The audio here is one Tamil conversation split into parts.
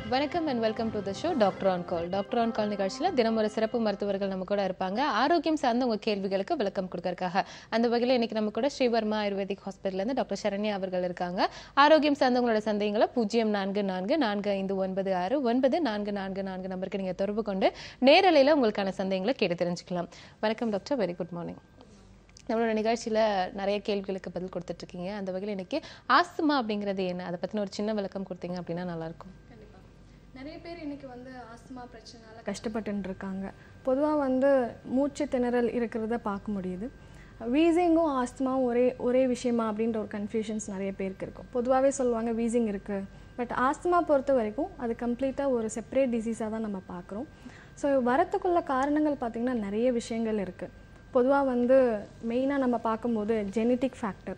வணக்கம் and welcome to the show doctor on call doctor on call நிகழ்ச்சியில் தினம் ஒரு சிறப்பு மருத்துவர்கள் நம்ம கூட இருப்பாங்க ஆரோக்கியம் சார்ந்த உங்க கேள்விகளுக்கு விளக்கம் கொடுக்கறதுக்காக அந்த வகையில் இன்னைக்கு நம்ம கூட ஸ்ரீவர்மா ஆயுர்வேதிக் ஹாஸ்பிட்டல்ல இருந்து டாக்டர் சரண்யா அவர்கள் இருக்காங்க ஆரோக்கியம் சார்ந்த உங்களோட சந்தேகங்களை பூஜ்ஜியம் நான்கு நான்கு நான்கு ஐந்து ஒன்பது ஆறு ஒன்பது நான்கு நான்கு நான்கு நம்பருக்கு நீங்க தொடர்பு கொண்டு நேரலையில் உங்களுக்கான சந்தேகங்களை கேட்டு தெரிஞ்சுக்கலாம் வணக்கம் டாக்டர் வெரி குட் மார்னிங் நம்மளோட நிகழ்ச்சியில நிறைய கேள்விகளுக்கு பதில் கொடுத்துட்டு இருக்கீங்க அந்த வகையில் இன்னைக்கு ஆஸ்துமா அப்படிங்கிறது என்ன அதை பத்தின ஒரு சின்ன விளக்கம் கொடுத்தீங்க அப்படின்னா நல்லா இருக்கும் கண்டிப்பாக நிறைய பேர் இன்னைக்கு வந்து ஆஸ்துமா பிரச்சனையால கஷ்டப்பட்டுன்னு இருக்காங்க பொதுவாக வந்து மூச்சு திணறல் இருக்கிறத பார்க்க முடியுது வீசிங்கும் ஆஸ்துமாவும் ஒரே ஒரே விஷயமா அப்படின்ற ஒரு கன்ஃபியூஷன்ஸ் நிறைய பேருக்கு இருக்கும் பொதுவாகவே சொல்லுவாங்க வீசிங் இருக்குது பட் ஆஸ்துமா பொறுத்த வரைக்கும் அது கம்ப்ளீட்டாக ஒரு செப்பரேட் டிசீஸாக தான் நம்ம பார்க்குறோம் ஸோ வரத்துக்குள்ள காரணங்கள் பார்த்திங்கன்னா நிறைய விஷயங்கள் இருக்குது பொதுவாக வந்து மெயினாக நம்ம பார்க்கும்போது ஜெனட்டிக் ஃபேக்டர்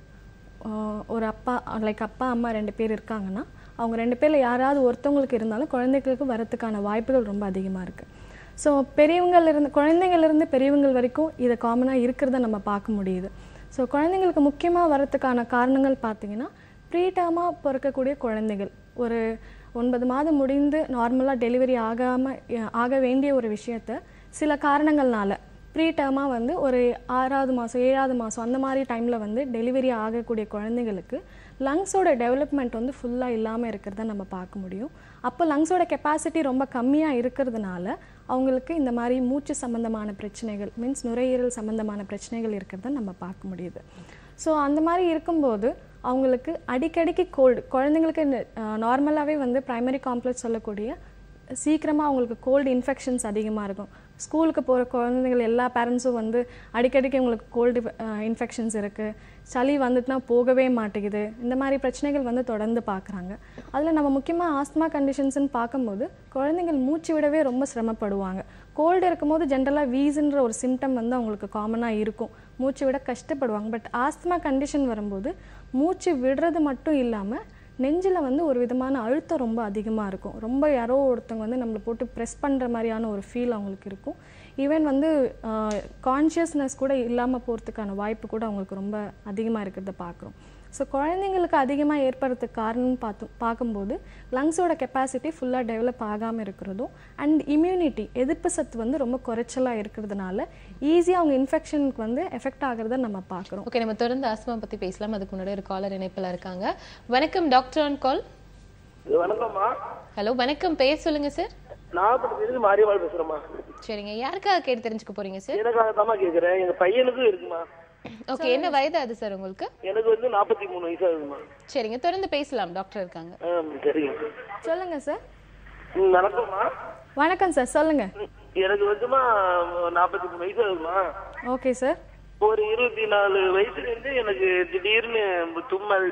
ஒரு அப்பா லைக் அப்பா அம்மா ரெண்டு பேர் இருக்காங்கன்னா அவங்க ரெண்டு பேரில் யாராவது ஒருத்தவங்களுக்கு இருந்தாலும் குழந்தைகளுக்கு வரத்துக்கான வாய்ப்புகள் ரொம்ப அதிகமாக இருக்குது ஸோ பெரியவங்கள்லேருந்து குழந்தைங்கள்லேருந்து பெரியவங்கள் வரைக்கும் இதை காமனாக இருக்கிறத நம்ம பார்க்க முடியுது ஸோ குழந்தைங்களுக்கு முக்கியமாக வரத்துக்கான காரணங்கள் பார்த்தீங்கன்னா ப்ரீடேமாக பிறக்கக்கூடிய குழந்தைகள் ஒரு ஒன்பது மாதம் முடிந்து நார்மலாக டெலிவரி ஆகாமல் ஆக வேண்டிய ஒரு விஷயத்த சில காரணங்கள்னால ப்ரீடேர்மாக வந்து ஒரு ஆறாவது மாதம் ஏழாவது மாதம் அந்த மாதிரி டைமில் வந்து டெலிவரி ஆகக்கூடிய குழந்தைங்களுக்கு லங்ஸோட டெவலப்மெண்ட் வந்து ஃபுல்லாக இல்லாமல் இருக்கிறத நம்ம பார்க்க முடியும் அப்போ லங்ஸோட கெப்பாசிட்டி ரொம்ப கம்மியாக இருக்கிறதுனால அவங்களுக்கு இந்த மாதிரி மூச்சு சம்மந்தமான பிரச்சனைகள் மீன்ஸ் நுரையீரல் சம்மந்தமான பிரச்சனைகள் இருக்கிறத நம்ம பார்க்க முடியுது ஸோ அந்த மாதிரி இருக்கும்போது அவங்களுக்கு அடிக்கடிக்கு கோல்டு குழந்தைங்களுக்கு நார்மலாகவே வந்து ப்ரைமரி காம்ப்ளெக்ஸ் சொல்லக்கூடிய சீக்கிரமாக அவங்களுக்கு கோல்டு இன்ஃபெக்ஷன்ஸ் அதிகமாக இருக்கும் ஸ்கூலுக்கு போகிற குழந்தைகள் எல்லா பேரண்ட்ஸும் வந்து அடிக்கடிக்கு உங்களுக்கு கோல்டு இன்ஃபெக்ஷன்ஸ் இருக்குது சளி வந்துட்டுனா போகவே மாட்டேங்குது இந்த மாதிரி பிரச்சனைகள் வந்து தொடர்ந்து பார்க்குறாங்க அதில் நம்ம முக்கியமாக ஆஸ்துமா கண்டிஷன்ஸ்னு பார்க்கும்போது குழந்தைகள் மூச்சு விடவே ரொம்ப சிரமப்படுவாங்க கோல்டு இருக்கும்போது ஜென்ரலாக வீஸ்ன்ற ஒரு சிம்டம் வந்து அவங்களுக்கு காமனாக இருக்கும் மூச்சு விட கஷ்டப்படுவாங்க பட் ஆஸ்துமா கண்டிஷன் வரும்போது மூச்சு விடுறது மட்டும் இல்லாமல் நெஞ்சில் வந்து ஒரு விதமான அழுத்தம் ரொம்ப அதிகமாக இருக்கும் ரொம்ப யாரோ ஒருத்தவங்க வந்து நம்மளை போட்டு ப்ரெஸ் பண்ணுற மாதிரியான ஒரு ஃபீல் அவங்களுக்கு இருக்கும் ஈவன் வந்து கான்ஷியஸ்னஸ் கூட இல்லாமல் போகிறதுக்கான வாய்ப்பு கூட அவங்களுக்கு ரொம்ப அதிகமாக இருக்கிறத பார்க்குறோம் ஸோ குழந்தைங்களுக்கு அதிகமாக ஏற்படுறதுக்கு காரணம்னு பார்த்து பார்க்கும்போது லங்ஸோட கெப்பாசிட்டி ஃபுல்லாக டெவலப் ஆகாமல் இருக்கிறதும் அண்ட் இம்யூனிட்டி எதிர்ப்பு சத்து வந்து ரொம்ப குறைச்சலாக இருக்கிறதுனால ஈஸியாக அவங்க இன்ஃபெக்ஷனுக்கு வந்து எஃபெக்ட் ஆகிறத நம்ம பார்க்குறோம் ஓகே நம்ம தொடர்ந்து ஆஸ்துமா பத்தி பேசலாம் அதுக்கு முன்னாடி ஒரு காலர் இணைப்புல இருக்காங்க வணக்கம் டாக்டர் ஆன் கால் வணக்கம்மா ஹலோ வணக்கம் பெயர் சொல்லுங்க சார் நாகப்பட்டினத்துலேருந்து மாரியம்மாள் பேசுறேம்மா சரிங்க யாருக்காக கேட்டு தெரிஞ்சுக்க போறீங்க சார் எனக்காக தாம்மா கேட்குறேன் எங்க பையனுக்கும் இருக்குமா ஓகே என்ன வயது அது சார் உங்களுக்கு எனக்கு வந்து நாற்பத்தி மூணு வயசு ஆகுதுமா சரிங்க தொடர்ந்து பேசலாம் டாக்டர் இருக்காங்க ஆ சரிங்க சொல்லுங்கள் சார் ம், வணக்கம்மா வணக்கம் சார் சொல்லுங்கள் ம், எனக்கு வந்துமா நாற்பத்தி மூணு வயசு ஆகுதுமா ஓகே சார் ஒரு இருபத்தி நாலு வயசுல இருந்து எனக்கு திடீர்னு தும்மல்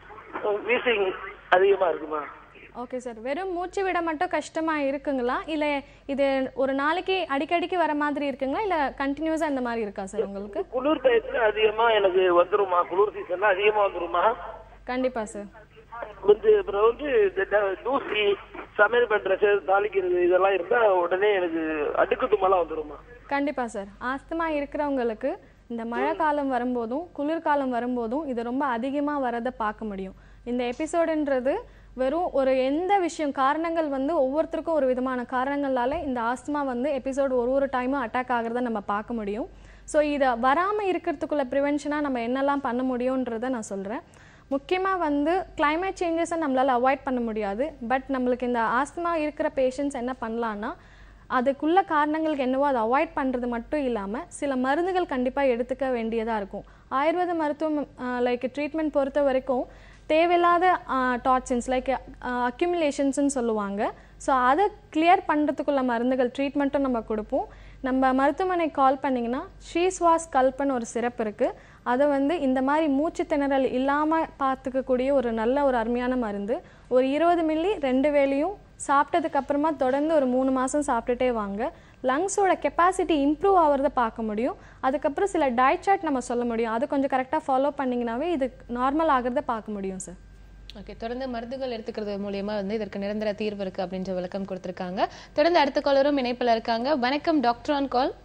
வீசிங் அதிகமா இருக்குமா ஓகே சார் வெறும் மூச்சு விட மட்டும் கஷ்டமாக இருக்குங்களா இல்லை இது ஒரு நாளைக்கு அடிக்கடிக்கு வர மாதிரி இருக்குங்களா இல்லை கண்டினியூஸாக இந்த மாதிரி இருக்கா சார் உங்களுக்கு குளிர் டயத்துல அதிகமா எனக்கு வந்துருமா குளிர் சீசன்ல அதிகமா வந்துருமா கண்டிப்பாக சார் வந்து அப்புறம் வந்து இந்த ட- தூசி சமையல் பண்றது தாளிக்கிறது இதெல்லாம் இருந்தா உடனே எனக்கு அடுக்கு தும்மெல்லாம் வந்துருமா கண்டிப்பாக சார் ஆஸ்துமா இருக்கிறவங்களுக்கு இந்த மழை காலம் வரும்போதும் குளிர்காலம் வரும்போதும் இது ரொம்ப அதிகமாக வரதை பார்க்க முடியும் இந்த எபிசோடுன்றது வெறும் ஒரு எந்த விஷயம் காரணங்கள் வந்து ஒவ்வொருத்தருக்கும் ஒரு விதமான காரணங்களால இந்த ஆஸ்துமா வந்து எபிசோடு ஒரு ஒரு டைமும் அட்டாக் ஆகிறத நம்ம பார்க்க முடியும் ஸோ இதை வராமல் இருக்கிறதுக்குள்ள ப்ரிவென்ஷனாக நம்ம என்னெல்லாம் பண்ண முடியுன்றதை நான் சொல்கிறேன் முக்கியமாக வந்து climate சேஞ்சஸை நம்மளால் அவாய்ட் பண்ண முடியாது பட் நம்மளுக்கு இந்த ஆஸ்துமா இருக்கிற பேஷண்ட்ஸ் என்ன பண்ணலான்னா அதுக்குள்ள காரணங்களுக்கு என்னவோ அதை அவாய்ட் பண்ணுறது மட்டும் இல்லாமல் சில மருந்துகள் கண்டிப்பாக எடுத்துக்க வேண்டியதாக இருக்கும் ஆயுர்வேத மருத்துவம் லைக் ட்ரீட்மெண்ட் பொறுத்த வரைக்கும் தேவையில்லாத டாக்ஸின்ஸ் லைக் அக்யூமுலேஷன்ஸ்னு சொல்லுவாங்க ஸோ அதை கிளியர் பண்ணுறதுக்குள்ள மருந்துகள் ட்ரீட்மெண்ட்டும் நம்ம கொடுப்போம் நம்ம மருத்துவமனை கால் பண்ணிங்கன்னா ஸ்ரீஸ்வாஸ் கல்பன் ஒரு சிறப்பு இருக்குது அதை வந்து இந்த மாதிரி மூச்சு திணறல் இல்லாமல் பார்த்துக்கக்கூடிய ஒரு நல்ல ஒரு அருமையான மருந்து ஒரு இருபது மில்லி ரெண்டு வேளையும் சாப்பிட்டதுக்கு அப்புறமா தொடர்ந்து ஒரு மூணு மாதம் சாப்பிட்டுட்டே வாங்க லங்ஸோட கெப்பாசிட்டி இம்ப்ரூவ் ஆகிறத பார்க்க முடியும் அதுக்கப்புறம் சில டயட் சார்ட் நம்ம சொல்ல முடியும் அது கொஞ்சம் கரெக்டாக ஃபாலோ பண்ணிங்கனாவே இது நார்மல் ஆகிறத பார்க்க முடியும் சார் ஓகே தொடர்ந்து மருந்துகள் எடுத்துக்கிறது மூலியமா வந்து இதற்கு நிரந்தர தீர்வு இருக்கு அப்படின்ற விளக்கம் கொடுத்திருக்காங்க தொடர்ந்து அடுத்த காலரும் இணைப்புல இருக்காங்க வணக்கம் டாக்டர் ஆன் கால்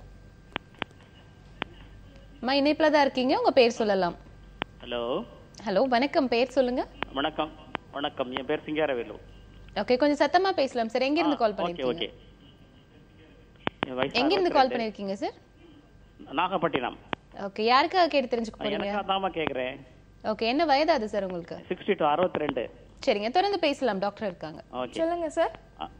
அம்மா இணைப்புல தான் இருக்கீங்க உங்க பேர் சொல்லலாம் ஹலோ ஹலோ வணக்கம் பேர் சொல்லுங்க வணக்கம் வணக்கம் என் பேர் சிங்காரவேலு ஓகே கொஞ்சம் சத்தமா பேசலாம் சார் எங்க இருந்து கால் ஓகே பண்ணிருக்கீங்க ஓகே என் வயசு எங்க இருந்து கால் 62. பண்ணிருக்கீங்க சார் நாகப்பட்டினம் ஓகே யாருக்காக கேட்டு தெரிஞ்சுக்க போறீங்க எனக்கு அதாம்மா கேக்குறேன் ஓகே என்ன வயதாது சார் உங்களுக்கு சிக்ஸ்டி டு அறுபத்தி ரெண்டு சரிங்க தொடர்ந்து பேசலாம் டாக்டர் இருக்காங்க ஓகே சொல்லுங்க சார்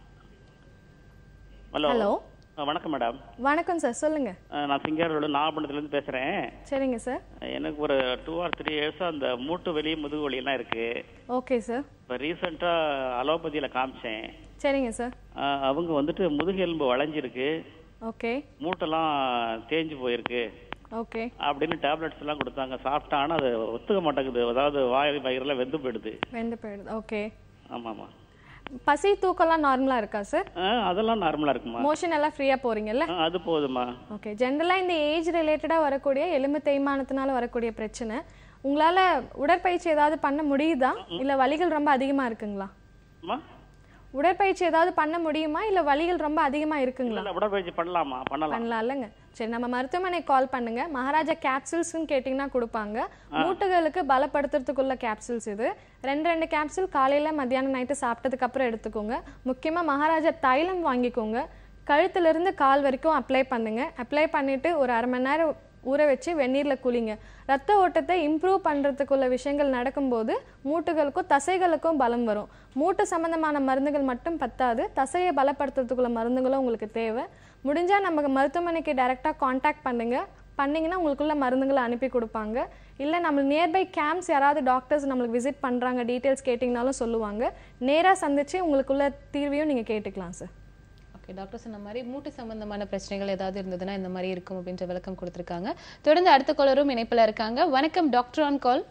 ஹலோ ஹலோ வணக்கம் மேடம் வணக்கம் சார் சொல்லுங்க நான் சிங்காரோட நாகப்பட்டினத்துலேருந்து பேசுறேன் சரிங்க சார் எனக்கு ஒரு டூ ஆர் த்ரீ இயர்ஸா அந்த மூட்டு வலி முதுகு வலி எல்லாம் இருக்கு ஓகே சார் இப்போ ரீசெண்டாக அலோபதியில காமிச்சேன் சரிங்க சார் அஹ் அவங்க வந்துட்டு முதுகு எலும்பு வளைஞ்சிருக்கு ஓகே மூட்டெல்லாம் தேஞ்சு போயிருக்கு ஓகே அப்படின்னு டேப்லெட்ஸ் எல்லாம் கொடுத்தாங்க சாப்பிட்டா ஆனா அது ஒத்துக்க மாட்டேங்குது அதாவது வாய் வயிறுலாம் வெந்து போயிடுது வெந்து போயிடுது ஓகே ஆமா ஆமா பசி தூக்கம்லாம் நார்மலாக இருக்கா சார் அஹ் அதெல்லாம் நார்மலா இருக்குமா மோஷன் எல்லாம் ஃப்ரீயாக போறீங்கல்ல அஹ் அது போதுமா ஓகே ஜென்ரலாக இந்த ஏஜ் ரிலேட்டடாக வரக்கூடிய எலும்பு தேய்மானத்தினால வரக்கூடிய பிரச்சனை உங்களால் உடற்பயிற்சி ஏதாவது பண்ண முடியுதா இல்லை வலிகள் ரொம்ப அதிகமாக இருக்குங்களா அம்மா உடற்பயிற்சி ஏதாவது பண்ண முடியுமா இல்லை வலிகள் ரொம்ப அதிகமாக இருக்குங்களா இல்ல உடற்பயிற்சி பண்ணலாமா பண்ணலாம் பண்ணலாம் இல்லைங்க சரி நம்ம மருத்துவமனைக்கு கால் பண்ணுங்க மகாராஜா கேப்சூல்ஸ்னு கேட்டிங்கன்னா கொடுப்பாங்க மூட்டுகளுக்கு பலப்படுத்துறதுக்குள்ள கேப்சூல்ஸ் இது ரெண்டு ரெண்டு கேப்சூல் காலையில் மத்தியானம் நைட்டு சாப்பிட்டதுக்கு அப்புறம் எடுத்துக்கோங்க முக்கியமாக மகாராஜா தைலம் வாங்கிக்கோங்க கழுத்துல இருந்து கால் வரைக்கும் அப்ளை பண்ணுங்க அப்ளை பண்ணிட்டு ஒரு அரை மணி நேரம் ஊற வச்சு வெந்நீரில் குளிங்க ரத்த ஓட்டத்தை இம்ப்ரூவ் பண்ணுறதுக்குள்ள விஷயங்கள் நடக்கும்போது மூட்டுகளுக்கும் தசைகளுக்கும் பலம் வரும் மூட்டு சம்பந்தமான மருந்துகள் மட்டும் பத்தாது தசையை பலப்படுத்துறதுக்குள்ள மருந்துகளும் உங்களுக்கு தேவை முடிஞ்சால் நம்ம மருத்துவமனைக்கு டைரெக்டாக காண்டாக்ட் பண்ணுங்க பண்ணிங்கன்னா உங்களுக்குள்ள மருந்துகளை அனுப்பி கொடுப்பாங்க இல்லை நம்ம நியர்பை கேம்ப்ஸ் யாராவது டாக்டர்ஸ் நம்மளுக்கு விசிட் பண்ணுறாங்க டீட்டெயில்ஸ் கேட்டிங்கனாலும் சொல்லுவாங்க நேராக சந்திச்சு உங்களுக்குள்ள தீர்வையும் நீங்கள் கேட்டுக்கலாம் சார் ஓகே டாக்டர் சொன்ன மாதிரி மூட்டு சம்பந்தமான பிரச்சனைகள் ஏதாவது இருந்ததுன்னா இந்த மாதிரி இருக்கும் அப்படின்ற விளக்கம் கொடுத்திருக்காங்க தொடர்ந்து அடுத்த காலரும் இணைப்புல இருக்காங்க வணக்கம் டாக்டர் ஆன் கால்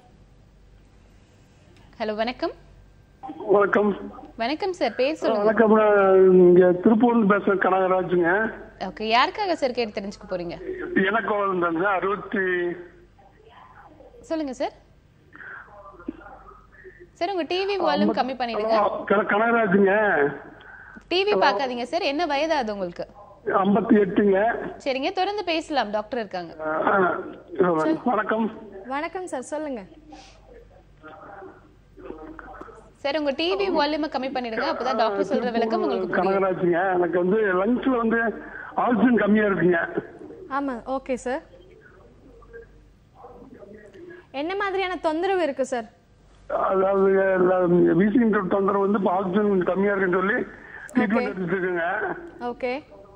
ஹலோ வணக்கம் வணக்கம் வணக்கம் சார் பேர் சொல்லுங்க வணக்கம் நான் இங்க திருப்பூர்ல பேசுறேன் கனகராஜுங்க ஓகே யாருக்காக சார் கேட்டு தெரிஞ்சுக்க போறீங்க எனக்கு வந்து அறுபத்தி சொல்லுங்க சார் சார் உங்க டிவி வால்யூம் கம்மி பண்ணிடுங்க கன- கனகராஜுங்க டிவி பார்க்காதீங்க சார் என்ன வயதாது உங்களுக்கு ஐம்பத்தி எட்டுங்க சரிங்க தொடர்ந்து பேசலாம் டாக்டர் இருக்காங்க அஹ், வணக்கம் வணக்கம் சார் சொல்லுங்க சார் உங்க டிவி வால்யூமை கம்மி பண்ணிடுங்க அப்பதான் டாக்டர் சொல்ற விளக்கம் உங்களுக்கு புரியும் கனகராஜுங்க எனக்கு வந்து லங்ஸ்ல வந்து ஆக்சிஜன் கம்மியா இருக்குங்க ஆமாம் ஓகே சார் என்ன மாதிரியான தொந்தரவு இருக்கு சார் அதாவது வீசிங் தொந்தரவு வந்து இப்ப ஆக்சிஜன் கொஞ்சம் கம்மியா இருக்குன்னு சொல்லி ட்ரீட்மெண்ட் எடுத்துட்டு இருக்குங்க ஓகே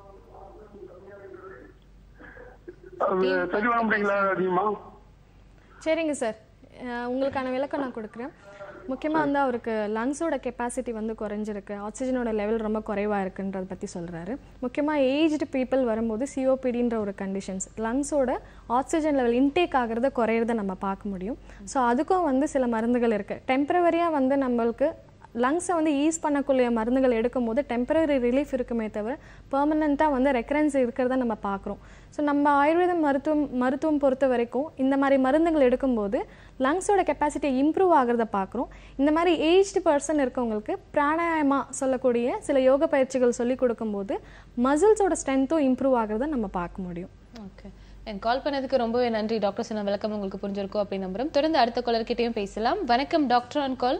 அது சரி பண்ண முடியுங்களா அதிகமா சரிங்க சார் அஹ் உங்களுக்கான விளக்கம் நான் கொடுக்குறேன் முக்கியமாக வந்து அவருக்கு லங்ஸோட கெப்பாசிட்டி வந்து குறைஞ்சிருக்கு ஆக்சிஜனோட லெவல் ரொம்ப குறைவாக இருக்குன்றதை பற்றி சொல்கிறாரு முக்கியமாக ஏஜ்டு பீப்புள் வரும்போது சிஓபிடின்ற ஒரு கண்டிஷன்ஸ் லங்ஸோட ஆக்சிஜன் லெவல் இன்டேக் ஆகிறத குறையிறத நம்ம பார்க்க முடியும் ஸோ அதுக்கும் வந்து சில மருந்துகள் இருக்குது டெம்பரவரியாக வந்து நம்மளுக்கு லங்ஸை வந்து ஈஸ் பண்ணக்கூடிய மருந்துகள் எடுக்கும்போது டெம்பரரி ரிலீஃப் இருக்குமே தவிர பெர்மனண்ட்டாக வந்து ரெக்கரன்ஸ் இருக்கிறத நம்ம பார்க்குறோம் ஸோ நம்ம ஆயுர்வேத மருத்துவம் மருத்துவம் பொறுத்த வரைக்கும் இந்த மாதிரி மருந்துகள் எடுக்கும்போது லங்ஸோட கெப்பாசிட்டி இம்ப்ரூவ் ஆகிறத பார்க்குறோம் இந்த மாதிரி ஏஜ்டு பர்சன் இருக்கவங்களுக்கு பிராணாயமா சொல்லக்கூடிய சில யோக பயிற்சிகள் சொல்லி கொடுக்கும்போது மசில்ஸோட ஸ்ட்ரென்த்தும் இம்ப்ரூவ் ஆகிறத நம்ம பார்க்க முடியும் ஓகே எனக்கு கால் பண்ணதுக்கு ரொம்பவே நன்றி டாக்டர் சொன்ன விளக்கம் உங்களுக்கு புரிஞ்சிருக்கும் அப்படின்னு நம்புறோம் தொடர்ந்து அடுத்த காலர்கிட்டயும் பேசலாம் வணக்கம் டாக்டர் ஆன் கால்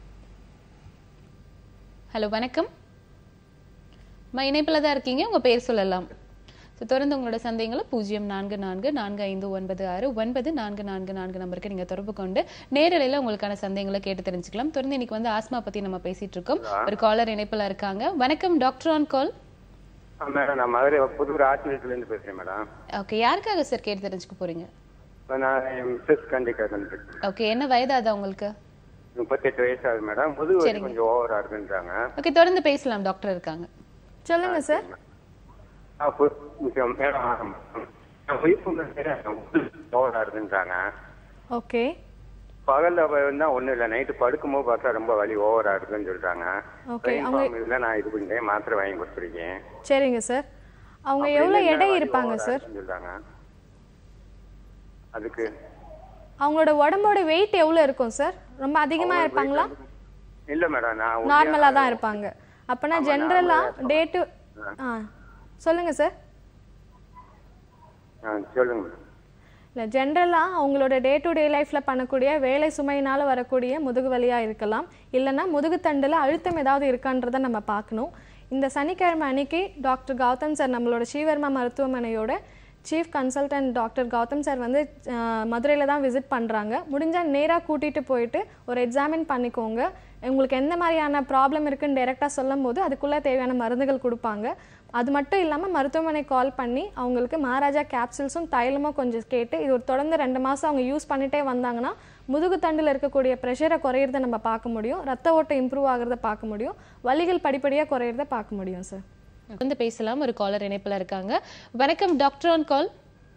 ஹலோ வணக்கம் அம்மா இணைப்பில் தான் இருக்கீங்க உங்க பேர் சொல்லலாம் ஸோ தொடர்ந்து உங்களோட சந்தேகங்களை பூஜ்ஜியம் நான்கு நான்கு நான்கு ஐந்து ஒன்பது ஆறு ஒன்பது நான்கு நான்கு நான்கு நம்பருக்கு நீங்க தொடர்பு கொண்டு நேரலையில் உங்களுக்கான சந்தேகங்களை கேட்டு தெரிஞ்சுக்கலாம் தொடர்ந்து இன்னைக்கு வந்து ஆஸ்மா பத்தி நம்ம பேசிட்டு இருக்கோம் ஒரு காலர் இணைப்பில் இருக்காங்க வணக்கம் டாக்டர் ஆன் கால் ஆ, மேடம் நான் மதுரை புதூர் ஆசிரியர்லேருந்து பேசுகிறேன் மேடம் ஓகே யாருக்காக சார் கேட்டு தெரிஞ்சுக்க போறீங்க இப்போ நான் என் மிஸ்ஸஸ் கண்டிக்காக ஓகே என்ன வயதாதா உங்களுக்கு முப்பத்தெட்டு வயசாகுது மேடம் முதுகு வலி கொஞ்சம் ஓவரா இருக்குன்றாங்க ஓகே தொடர்ந்து பேசலாம் டாக்டர் இருக்காங்க சொல்லுங்க சார் ஆ, பு- கொஞ்சம் மேடம் ஓவரா இருக்குன்றாங்க ஓகே பகல்ல வந்தா ஒண்ணும் இல்லை நைட்டு படுக்கும்போது பார்த்தா ரொம்ப வலி ஓவரா இருக்குன்னு சொல்றாங்க Okay, Brain அவங்க- form இதுல நான் இது பண்ணிட்டேன் மாத்திரை வாங்கி கொடுத்துருக்கேன் சரிங்க சார் அவங்க எவ்வளோ எடை இருப்பாங்க சார் சொல்றாங்க அதுக்கு அவங்களோட உடம்போட வெயிட் எவ்வளோ இருக்கும் சார் ரொம்ப அதிகமாக இருப்பாங்களா இல்ல மேடம் நான் நார்மலாக தான் இருப்பாங்க அப்போனா ஜென்ரலாக டே டு ஆ சொல்லுங்க சார் ஆ, சொல்லுங்க மேடம் இல்லை ஜென்ரலாக அவங்களோட டே டு டே லைஃப்பில் பண்ணக்கூடிய வேலை சுமையினால் வரக்கூடிய முதுகு வலியாக இருக்கலாம் இல்லைன்னா முதுகுத்தண்டில் அழுத்தம் ஏதாவது இருக்கான்றதை நம்ம பார்க்கணும் இந்த சனிக்கிழமை அன்னைக்கு டாக்டர் கௌதம் சார் நம்மளோட ஸ்ரீவர்மா மருத்துவமனையோட chief consultant doctor Gautham sir வந்து மதுரையில் தான் விசிட் பண்ணுறாங்க முடிஞ்சால் நேராக கூட்டிகிட்டு போயிட்டு ஒரு எக்ஸாமின் பண்ணிக்கோங்க உங்களுக்கு எந்த மாதிரியான ப்ராப்ளம் இருக்குன்னு டைரெக்டாக சொல்லும் போது அதுக்குள்ளே தேவையான மருந்துகள் கொடுப்பாங்க அது மட்டும் இல்லாமல் மருத்துவமனை கால் பண்ணி அவங்களுக்கு மகாராஜா கேப்சூல்ஸும் தைலமும் கொஞ்சம் கேட்டு இது ஒரு தொடர்ந்து ரெண்டு மாதம் அவங்க யூஸ் பண்ணிட்டே வந்தாங்கன்னா முதுகு தண்டில் இருக்கக்கூடிய ப்ரெஷரை குறையிறத நம்ம பார்க்க முடியும் ரத்த ஓட்டம் இம்ப்ரூவ் ஆகிறத பார்க்க முடியும் வலிகள் படிப்படியாக குறையிறத பார்க்க முடியும் சார் வந்து பேசலாம் ஒரு காலர் இணைப்புல இருக்காங்க வணக்கம் டாக்டர் ஆன் கால்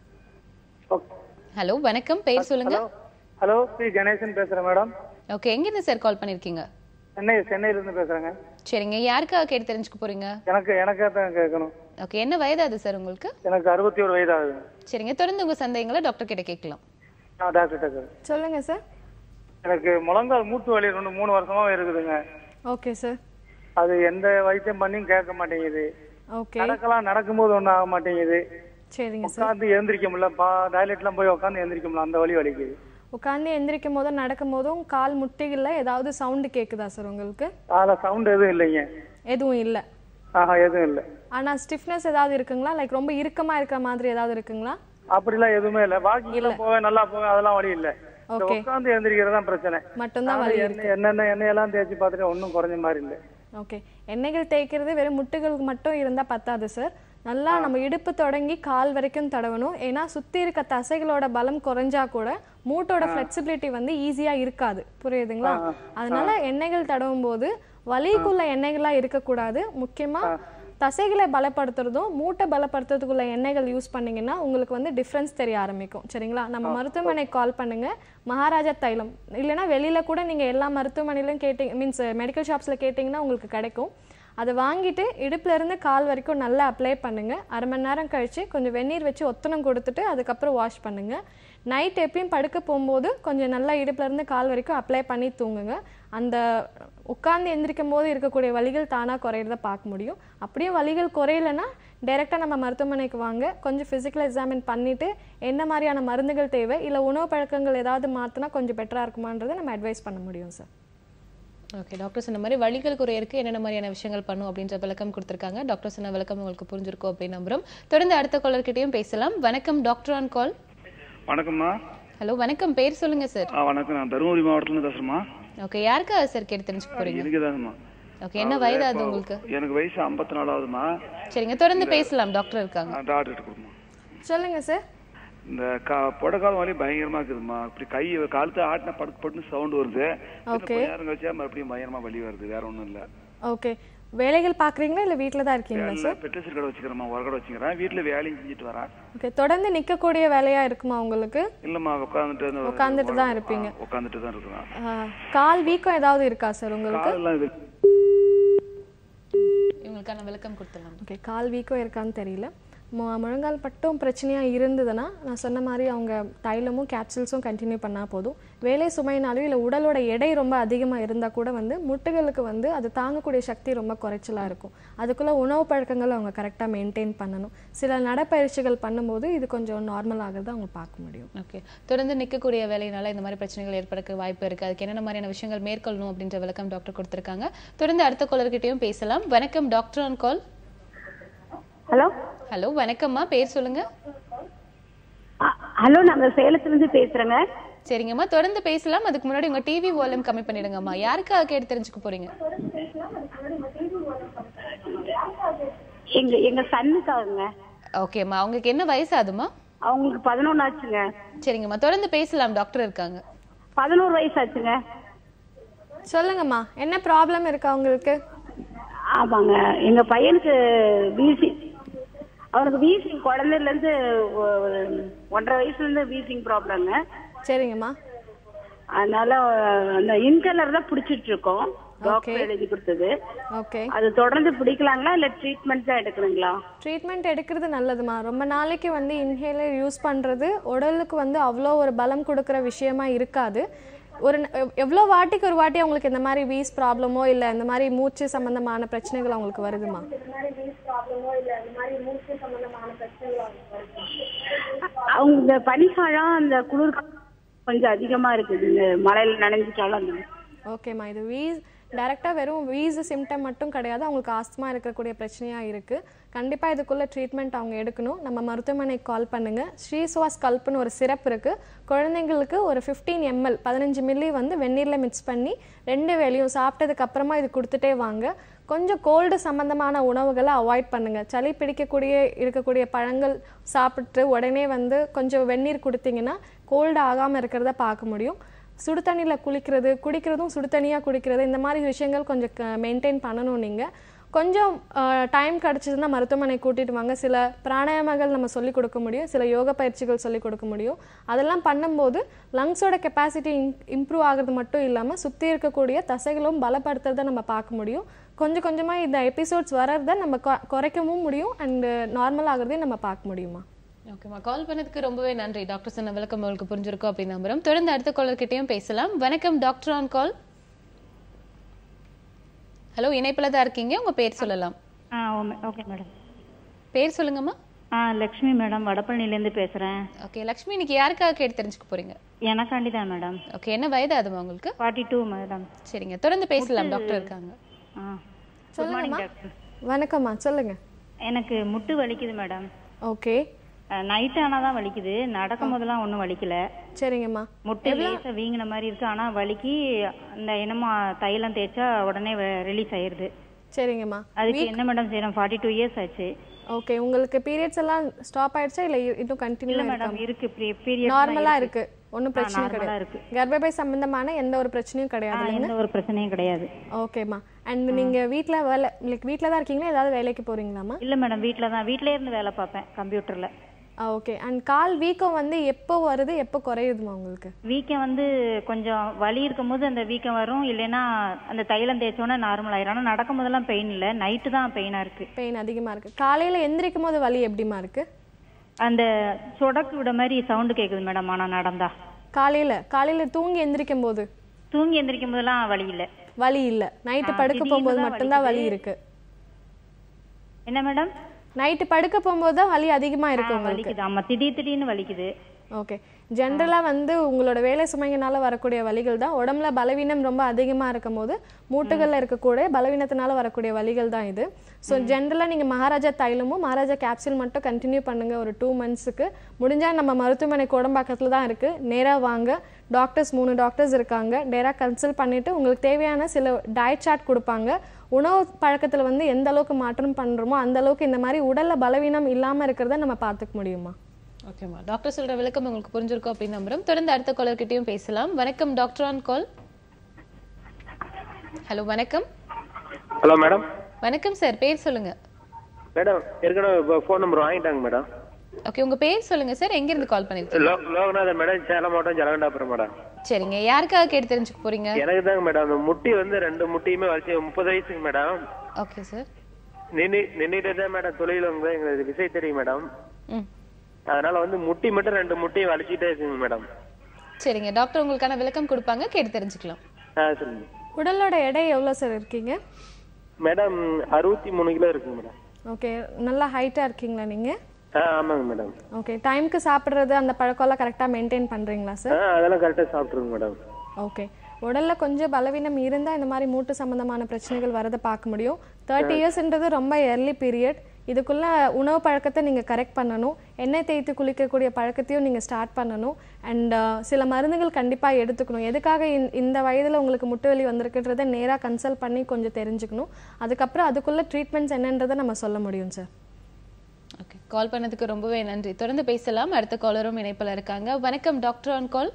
ஹலோ வணக்கம் பேர் சொல்லுங்க ஹலோ பி கணேசன் பேசுறேன் மேடம் ஓகே எங்க இருந்து சார் கால் பண்ணிருக்கீங்க சென்னை சென்னையில இருந்து பேசுறேங்க சரிங்க யாருக்காக கேட்டு தெரிஞ்சுக்க போறீங்க எனக்கு எனக்கே தான் கேட்கணும் ஓகே என்ன வயதாது சார் உங்களுக்கு எனக்கு அறுபத்தி ஒரு வயது ஆகுது சரிங்க தொடர்ந்து உங்க சந்தேகங்களை டாக்டர் கிட்ட கேட்கலாம் நான் டாக்டர் கேட்குறேன் சொல்லுங்கள் சார் எனக்கு முழங்கால் மூட்டு வலி ரெண்டு மூணு வருஷமா இருக்குதுங்க ஓகே சார் அது எந்த வைத்தியம் பண்ணியும் கேட்க மாட்டேங்குது ஓகே நடக்கலாம் நடக்கும்போது ஒன்றும் ஆக மாட்டேங்குது சரிங்க சார் உட்காந்து எழுந்திரிக்க முடியல பா டாய்லெட்லாம் போய் உட்காந்து எழுந்திரிக்க முடியல அந்த வலி வலிக்குது உட்காந்து எந்திரிக்கும் போதும் நடக்கும் போதும் கால் முட்டிகளில் ஏதாவது சவுண்டு கேட்குதா சார் உங்களுக்கு அதில் சவுண்ட் எதுவும் இல்லைங்க எதுவும் இல்லை ஆஹா எதுவும் இல்லை ஆனால் ஸ்டிஃப்னஸ் ஏதாவது இருக்குங்களா லைக் ரொம்ப இறுக்கமாக இருக்கிற மாதிரி ஏதாவது இருக்குங்களா அப்படிலாம் எதுவுமே இல்லை வாக்கிங்லாம் போவேன் நல்லா போவேன் அதெல்லாம் வலி இல்லை இந்த Okay. உட்காந்து எழுந்திரிக்கிறது தான் பிரச்சனை மட்டும்தான் நானும் எண்ணெய் என்னென்ன எண்ணெயெல்லாம் தேய்ச்சி பார்த்துட்டு ஒன்றும் குறைஞ்ச மாதிரி இல்லை ஓகே எண்ணெய்கள் தேய்க்கிறது வெறும் முட்டுகளுக்கு மட்டும் இருந்தால் பத்தாது சார் நல்லா நம்ம இடுப்பு தொடங்கி கால் வரைக்கும் தடவணும் ஏன்னா சுற்றி இருக்க தசைகளோட பலம் குறைஞ்சா கூட மூட்டோட ஃப்ளெக்சிபிலிட்டி வந்து ஈஸியாக இருக்காது புரியுதுங்களா அதனால எண்ணெய்கள் தடவும் போது வலிக்குள்ள எண்ணெய்களா இருக்கக்கூடாது முக்கியமாக தசைகளை பலப்படுத்துறதும் மூட்டை பலப்படுத்துறதுக்குள்ள எண்ணெய்கள் யூஸ் பண்ணீங்கன்னா உங்களுக்கு வந்து டிஃப்ரென்ஸ் தெரிய ஆரம்பிக்கும் சரிங்களா நம்ம மருத்துவமனைக்கு கால் பண்ணுங்க மகாராஜா தைலம் இல்லைன்னா வெளியில கூட நீங்க எல்லா மருத்துவமனையிலும் கேட்டீங்க மீன்ஸ் மெடிக்கல் ஷாப்ஸ்ல கேட்டிங்கன்னா உங்களுக்கு கிடைக்கும் அதை வாங்கிட்டு இடுப்புல இருந்து கால் வரைக்கும் நல்லா அப்ளை பண்ணுங்க அரை மணி நேரம் கழிச்சு கொஞ்சம் வெந்நீர் வச்சு ஒத்தனம் கொடுத்துட்டு அதுக்கப்புறம் வாஷ் பண்ணுங்க நைட் எப்பயும் படுக்க போகும்போது கொஞ்சம் நல்லா இடுப்புல இருந்து கால் வரைக்கும் அப்ளை பண்ணி தூங்குங்க அந்த உட்கார்ந்து எந்திரிக்கும் போது இருக்கக்கூடிய வலிகள் தானா குறையிறத பார்க்க முடியும் அப்படியே வலிகள் குறையலன்னா டைரெக்டாக நம்ம மருத்துவமனைக்கு வாங்க கொஞ்சம் ஃபிசிக்கல் எக்ஸாமின் பண்ணிட்டு என்ன மாதிரியான மருந்துகள் தேவை இல்லை உணவு பழக்கங்கள் ஏதாவது மாற்றினா கொஞ்சம் பெட்டராக இருக்குமான்றதை நம்ம அட்வைஸ் பண்ண முடியும் சார் ஓகே டாக்டர் சொன்ன மாதிரி வலிகள் குறையருக்கு என்னென்ன மாதிரியான விஷயங்கள் பண்ணும் அப்படின்ற விளக்கம் கொடுத்திருக்காங்க டாக்டர் சொன்ன விளக்கம் உங்களுக்கு புரிஞ்சிருக்கும் அப்படின்னு நம்புறோம் தொடர்ந்து அடுத்த காலர்கிட்டயும் பேசலாம் வணக்கம் டாக்டர் ஆன் கால் வணக்கம்மா ஹலோ வணக்கம் பேர் சொல்லுங்க சார் ஆ வணக்கம் நான் தருமபுரி மாவட்டத்துல பேசுறேம்மா ஓகே யாருக்காக சார் கேட்டு தெரிஞ்சுக்க போறீங்க எனக்கு தாங்கம்மா ஓகே என்ன வயதாது உங்களுக்கு எனக்கு வயசு ஐம்பத்தி நாலாவதுமா சரிங்க தொடர்ந்து பேசலாம் டாக்டர் இருக்காங்க டாக்டர் கொடுமா சொல்லுங்க சார் இந்த கா புடக்கால வலி பயங்கரமா இருக்குதுமா இப்படி கை காலத்து ஆட்டின படுக்கு பட்டுன்னு சவுண்ட் வருது Okay. கொஞ்ச நேரம் கழிச்சா மறுபடியும் பயங்கரமா வலி வருது வேற ஒண்ணும் இல்ல ஓகே வேலைகள் பார்க்குறீங்களா இல்லை வீட்டில் தான் இருக்கீங்களா இல்ல சார் பெட்ரோல் கடை வச்சுக்கிறேம்மா உரக்கடை வச்சுக்கிறேன் வீட்டுல வேலையும் செஞ்சுட்டு வரேன் ஓகே தொடர்ந்து நிற்கக்கூடிய வேலையாக இருக்குமா உங்களுக்கு இல்லம்மா உட்காந்துட்டு உட்கார்ந்துட்டு தான் இருப்பீங்க. உட்காந்துட்டு தான் இருக்கிறேன் ஆ, கால் வீக்கம் ஏதாவது இருக்கா சார் உங்களுக்கு காலெல்லாம் இது இவங்களுக்கான விளக்கம் கொடுத்துடலாம் ஓகே கால் வீக்கம் இருக்கான்னு தெரியல மு- முழங்கால் பட்டும் பிரச்சனையாக இருந்ததுன்னா நான் சொன்ன மாதிரி அவங்க தைலமும் கேப்சூல்ஸும் கண்டினியூ பண்ணால் போதும் வேலை சுமையினாலும் இல்லை உடலோட எடை ரொம்ப அதிகமாக இருந்தால் கூட வந்து முட்டுகளுக்கு வந்து அது தாங்கக்கூடிய சக்தி ரொம்ப குறைச்சலாக இருக்கும் அதுக்குள்ளே உணவு பழக்கங்களை அவங்க கரெக்டாக மெயின்டைன் பண்ணணும் சில நடைப்பயிற்சிகள் பண்ணும்போது இது கொஞ்சம் நார்மல் ஆகிறத அவங்க பார்க்க முடியும் ஓகே தொடர்ந்து நிற்கக்கூடிய வேலையினால இந்த மாதிரி பிரச்சனைகள் ஏற்பட வாய்ப்பு இருக்கு அதுக்கு என்னென்ன மாதிரியான விஷயங்கள் மேற்கொள்ளணும் அப்படின்ற விளக்கம் டாக்டர் கொடுத்திருக்காங்க தொடர்ந்து அடுத்த காலர்கிட்டயும் பேசலாம் வணக்கம் doctor on call hello hello வணக்கம்மா பேர் சொல்லுங்க அ- ஹலோ நாங்க சேலத்துல இருந்து பேசுறேங்க சரிங்கம்மா தொடர்ந்து பேசலாம் அதுக்கு முன்னாடி உங்க டிவி வால்யூம் கம்மி பண்ணிடுங்கம்மா யாருக்காக கேட்டு தெரிஞ்சுக்க போறீங்க எங்க எங்க சன்னுக்காகங்க ஓகேம்மா அவங்களுக்கு என்ன வயசாதுமா அவங்களுக்கு பதினொன்னு ஆச்சுங்க சரிங்கம்மா தொடர்ந்து பேசலாம் டாக்டர் இருக்காங்க பதினோரு வயசு ஆச்சுங்க சொல்லுங்கம்மா என்ன ப்ராப்ளம் இருக்கா உங்களுக்கு ஆமாங்க எங்க பையனுக்கு வீசி அவனுக்கு வீசிங் குழந்தைல இருந்து ஒ- ஒரு ஒன்றரை வயசுல இருந்து வீசிங் ப்ராப்ளம்ங்க சரிங்கம்மா அதனால அந்த இன்கலர் தான் பிடிச்சிட்டு இருக்கோம் டாக்டர் எழுதி கொடுத்தது ஓகே அது தொடர்ந்து பிடிக்கலாங்களா இல்ல ட்ரீட்மெண்ட் தான் எடுக்கணுங்களா ட்ரீட்மெண்ட் எடுக்கிறது நல்லதுமா ரொம்ப நாளைக்கு வந்து இன்ஹேலர் யூஸ் பண்ணுறது உடலுக்கு வந்து அவ்வளோ ஒரு பலம் கொடுக்குற விஷயமா இருக்காது ஒரு ந- எவ்- எவ்வளோ வாட்டிக்கு ஒரு வாட்டி அவங்களுக்கு இந்த மாதிரி வீஸ் ப்ராப்ளமோ இல்லை இந்த மாதிரி மூச்சு சம்பந்தமான பிரச்சனைகள் அவங்களுக்கு வருதுமா அவங்க இந்த பனிக்காலம் அந்த குளிர் கொஞ்சம் அதிகமா இருக்குது இந்த மழையில நனைஞ்சிட்டாலும் அந்த ஓகேம்மா இது வீஸ் டைரெக்டாக வெறும் வீஸ் சிம்டம் மட்டும் கிடையாது அவங்களுக்கு ஆஸ்துமா இருக்கக்கூடிய பிரச்சனையாக இருக்குது கண்டிப்பாக இதுக்குள்ள ட்ரீட்மெண்ட் அவங்க எடுக்கணும் நம்ம மருத்துவமனைக்கு கால் பண்ணுங்கள் ஸ்ரீசுவாஸ் கல்ப்னு ஒரு சிரப் இருக்குது குழந்தைங்களுக்கு ஒரு 15 எம்எல் பதினஞ்சு மில்லி வந்து வெந்நீரில் மிக்ஸ் பண்ணி ரெண்டு வேளையும் சாப்பிட்டதுக்கு அப்புறமா இது கொடுத்துட்டே வாங்க கொஞ்சம் கோல்டு சம்பந்தமான உணவுகளை அவாய்ட் பண்ணுங்க சளி பிடிக்கக்கூடிய இருக்கக்கூடிய பழங்கள் சாப்பிட்டு உடனே வந்து கொஞ்சம் வெந்நீர் கொடுத்தீங்கன்னா கோல்டு ஆகாமல் இருக்கிறத பார்க்க முடியும் சுடு தண்ணியில் குளிக்கிறது குடிக்கிறதும் சுடு தண்ணியாக குடிக்கிறது இந்த மாதிரி விஷயங்கள் கொஞ்சம் மெயின்டைன் பண்ணணும் நீங்கள் கொஞ்சம் டைம் கிடச்சிதுன்னா மருத்துவமனை கூட்டிட்டு வாங்க சில பிராணாயாமங்கள் நம்ம சொல்லிக் கொடுக்க முடியும் சில யோக பயிற்சிகள் சொல்லிக் கொடுக்க முடியும் அதெல்லாம் பண்ணும்போது லங்ஸோட கெப்பாசிட்டி இம்ப்ரூவ் ஆகிறது மட்டும் இல்லாமல் சுற்றி இருக்கக்கூடிய தசைகளும் பலப்படுத்துறதை நம்ம பார்க்க முடியும் கொஞ்சம் கொஞ்சமாக இந்த எபிசோட்ஸ் வர்றதை நம்ம கொ- குறைக்கவும் முடியும் அண்டு நார்மல் ஆகிறதையும் நம்ம பார்க்க முடியுமா ஓகேம்மா கால் பண்ணதுக்கு ரொம்பவே நன்றி டாக்டர் சொன்ன விளக்கம் உங்களுக்கு புரிஞ்சிருக்கும் அப்படின்னு நம்புறோம் தொடர்ந்து அடுத்த காலர் கிட்டயும் பேசலாம் வணக்கம் டாக்டர் ஆன் கால் ஹலோ இணைப்புல தான் இருக்கீங்க உங்க பேர் சொல்லலாம் ஆ ஓகே மேடம் பேர் சொல்லுங்கம்மா ஆ லக்ஷ்மி மேடம் வடபழனிலேருந்து பேசுகிறேன் ஓகே லக்ஷ்மி இன்னைக்கு யாருக்காக கேட்டு தெரிஞ்சுக்க போறீங்க எனக்காண்டி தான் மேடம் ஓகே என்ன வயது ஆகுதுமா உங்களுக்கு ஃபார்ட்டி டூ மேடம் சரிங்க தொடர்ந்து பேசலாம் டாக்டர் இருக்காங்க ஆ குட் சொல்லுங்கம்மா மார்னிங் டாக்டர் வணக்கம்மா சொல்லுங்க எனக்கு முட்டு வலிக்குது மேடம் ஓகே நைட் ஆனால் தான் வலிக்குது நடக்கும் போதெல்லாம் ஒன்றும் வலிக்கல சரிங்கம்மா முட்டு லேசாக வீங்கின மாதிரி இருக்கு ஆனால் வலிக்கு இந்த என்னமோ தைலம் தேய்ச்சா உடனே ரிலீஸ் ஆயிருது சரிங்கம்மா அதுக்கு என்ன மேடம் செய்யணும் ஃபார்ட்டி டூ இயர்ஸ் ஆச்சு ஓகே உங்களுக்கு பீரியட்ஸ் எல்லாம் ஸ்டாப் ஆயிடுச்சா இல்லை இன்னும் கண்டினியூ இல்லை மேடம் இருக்கு பீரியட் நார்மலா இருக்கு ஒன்றும் பிரச்சனை நார்மலா கிடையாது இருக்கு. கர்ப்பப்பை சம்பந்தமான எந்த ஒரு பிரச்சனையும் கிடையாது எந்த ஒரு பிரச்சனையும் கிடையாது ஓகேம்மா அண்ட் நீங்க வீட்ல வேலை லைக் வீட்ல தான் இருக்கீங்களா ஏதாவது வேலைக்கு போறீங்களாம்மா இல்லை மேடம் வீட்டில் தான் வீட்டிலே இருந்து வேலை பார்ப்பேன் கம்ப்யூட்டரில் ஓகே அண்ட் கால் வீக்கம் வந்து எப்போ வருது எப்போ குறையுதுமா உங்களுக்கு வீக்கம் வந்து கொஞ்சம் வலி இருக்கும்போது அந்த வீக்கம் வரும் இல்லைன்னா அந்த தைலம் தேய்ச்சோன்னா நார்மல் ஆயிரும் ஆனால் நடக்கும் போதெல்லாம் பெயின் இல்லை நைட்டு தான் பெயினாக இருக்கு பெயின் அதிகமா இருக்கு காலையில எந்திரிக்கும் போது வலி எப்படிமா இருக்கு அந்த சொடக்கு விட மாதிரி சவுண்டு கேட்குது மேடம் ஆனால் நடந்தா காலையில காலையில தூங்கி எந்திரிக்கும் போது தூங்கி எந்திரிக்கும் போதெல்லாம் வலி இல்லை வலி இல்ல நைட்டு ஆ, படுக்க திடீர்னு போகும்போது தான் மட்டும்தான் வலி வலிக்குது. இருக்கு என்ன மேடம் நைட்டு படுக்க போகும்போது தான் வலி அதிகமா இருக்கு உங்களுக்கு வலிக்குது ஆமா திடீர் திடீர்னு வலிக்குது ஓகே ஜென்ரலாக வந்து உங்களோட வேலை சுமைங்கனால வரக்கூடிய வலிகள் தான் உடம்புல பலவீனம் ரொம்ப அதிகமாக இருக்கும் போது மூட்டுகளில் இருக்கக்கூடிய பலவீனத்தினால வரக்கூடிய வலிகள் தான் இது ஸோ ஜென்ரலாக நீங்கள் மகாராஜா தைலமும் மகாராஜா கேப்சூல் மட்டும் கண்டினியூ பண்ணுங்க ஒரு டூ மந்த்ஸுக்கு முடிஞ்சால் நம்ம மருத்துவமனை கோடம்பாக்கத்தில் தான் இருக்குது நேராக வாங்க டாக்டர்ஸ் மூணு டாக்டர்ஸ் இருக்காங்க நேராக கன்சல்ட் பண்ணிவிட்டு உங்களுக்கு தேவையான சில டயட் சார்ட் கொடுப்பாங்க உணவு பழக்கத்தில் வந்து எந்த அளவுக்கு மாற்றம் பண்ணுறோமோ அந்த அளவுக்கு இந்த மாதிரி உடலில் பலவீனம் இல்லாமல் இருக்கிறத நம்ம பார்த்துக்க முடியுமா ஓகேம்மா டாக்டர் சொல்ற விளக்கம் உங்களுக்கு புரிஞ்சிருக்கும் அப்படின்னு நம்புறோம் தொடர்ந்து அடுத்த காலர் கிட்டயும் பேசலாம் வணக்கம் டாக்டர் ஆன் கால் ஹலோ வணக்கம் ஹலோ மேடம் வணக்கம் சார் பேர் சொல்லுங்க மேடம் ஏற்கனவே ஃபோன் நம்பர் வாங்கிட்டாங்க மேடம் ஓகே உங்க பேர் சொல்லுங்க சார் எங்க இருந்து கால் பண்ணிருக்கீங்க லோ லோகநாதன் மேடம் சேலம் மாவட்டம் ஜலகண்டாபுரம் மேடம் சரிங்க யாருக்காக கேட்டு தெரிஞ்சுக்க போறீங்க எனக்கு தாங்க மேடம் அந்த முட்டி வந்து ரெண்டு முட்டியுமே வலிச்சு முப்பது வயசுங்க மேடம் ஓகே சார் நின்று நின்றுட்டு தான் மேடம் தொழில் வந்து எங்களுக்கு விசை தெரியும் மேடம் ம் அதனால வந்து முட்டி மட்டும் ரெண்டு முட்டியும் வலிச்சுட்டே இருக்குங்க மேடம் சரிங்க டாக்டர் உங்களுக்கான விளக்கம் கொடுப்பாங்க கேட்டு தெரிஞ்சுக்கலாம் ஆ சரிங்க உடலோட எடை எவ்வளோ சார் இருக்கீங்க மேடம் அறுபத்தி மூணு கிலோ இருக்குங்க மேடம் ஓகே நல்லா ஹைட்டாக இருக்கீங்களா நீங்கள் ஆ ஆமாங்க மேடம் ஓகே டைம்க்கு சாப்பிட்றது அந்த பழக்கம்லாம் கரெக்டாக மெயின்டைன் பண்ணுறீங்களா ஆ சார் அதெல்லாம் கரெக்டாக சாப்பிட்ருங்க மேடம் ஓகே உடல்ல கொஞ்சம் பலவீனம் இருந்தால் இந்த மாதிரி மூட்டு சம்பந்தமான பிரச்சனைகள் வரதை பார்க்க முடியும் தேர்ட்டி இயர்ஸ்ன்றது ரொம்ப early பீரியட் இதுக்குள்ள உணவு பழக்கத்தை நீங்கள் கரெக்ட் பண்ணணும் எண்ணெய் தேய்த்து குளிக்கக்கூடிய பழக்கத்தையும் நீங்கள் ஸ்டார்ட் பண்ணணும் அண்ட் சில மருந்துகள் கண்டிப்பாக எடுத்துக்கணும் எதுக்காக இந்த- இந்த வயதில் உங்களுக்கு முட்டு வலி வந்திருக்குன்றதை நேராக கன்சல்ட் பண்ணி கொஞ்சம் தெரிஞ்சுக்கணும் அதுக்கப்புறம் அதுக்குள்ள ட்ரீட்மெண்ட்ஸ் என்னன்றதை நம்ம சொல்ல முடியும் சார் ஓகே கால் பண்ணதுக்கு ரொம்பவே நன்றி தொடர்ந்து பேசலாம் அடுத்த காலரும் இணைப்பில் இருக்காங்க வணக்கம் டாக்டர் ஆன் கால்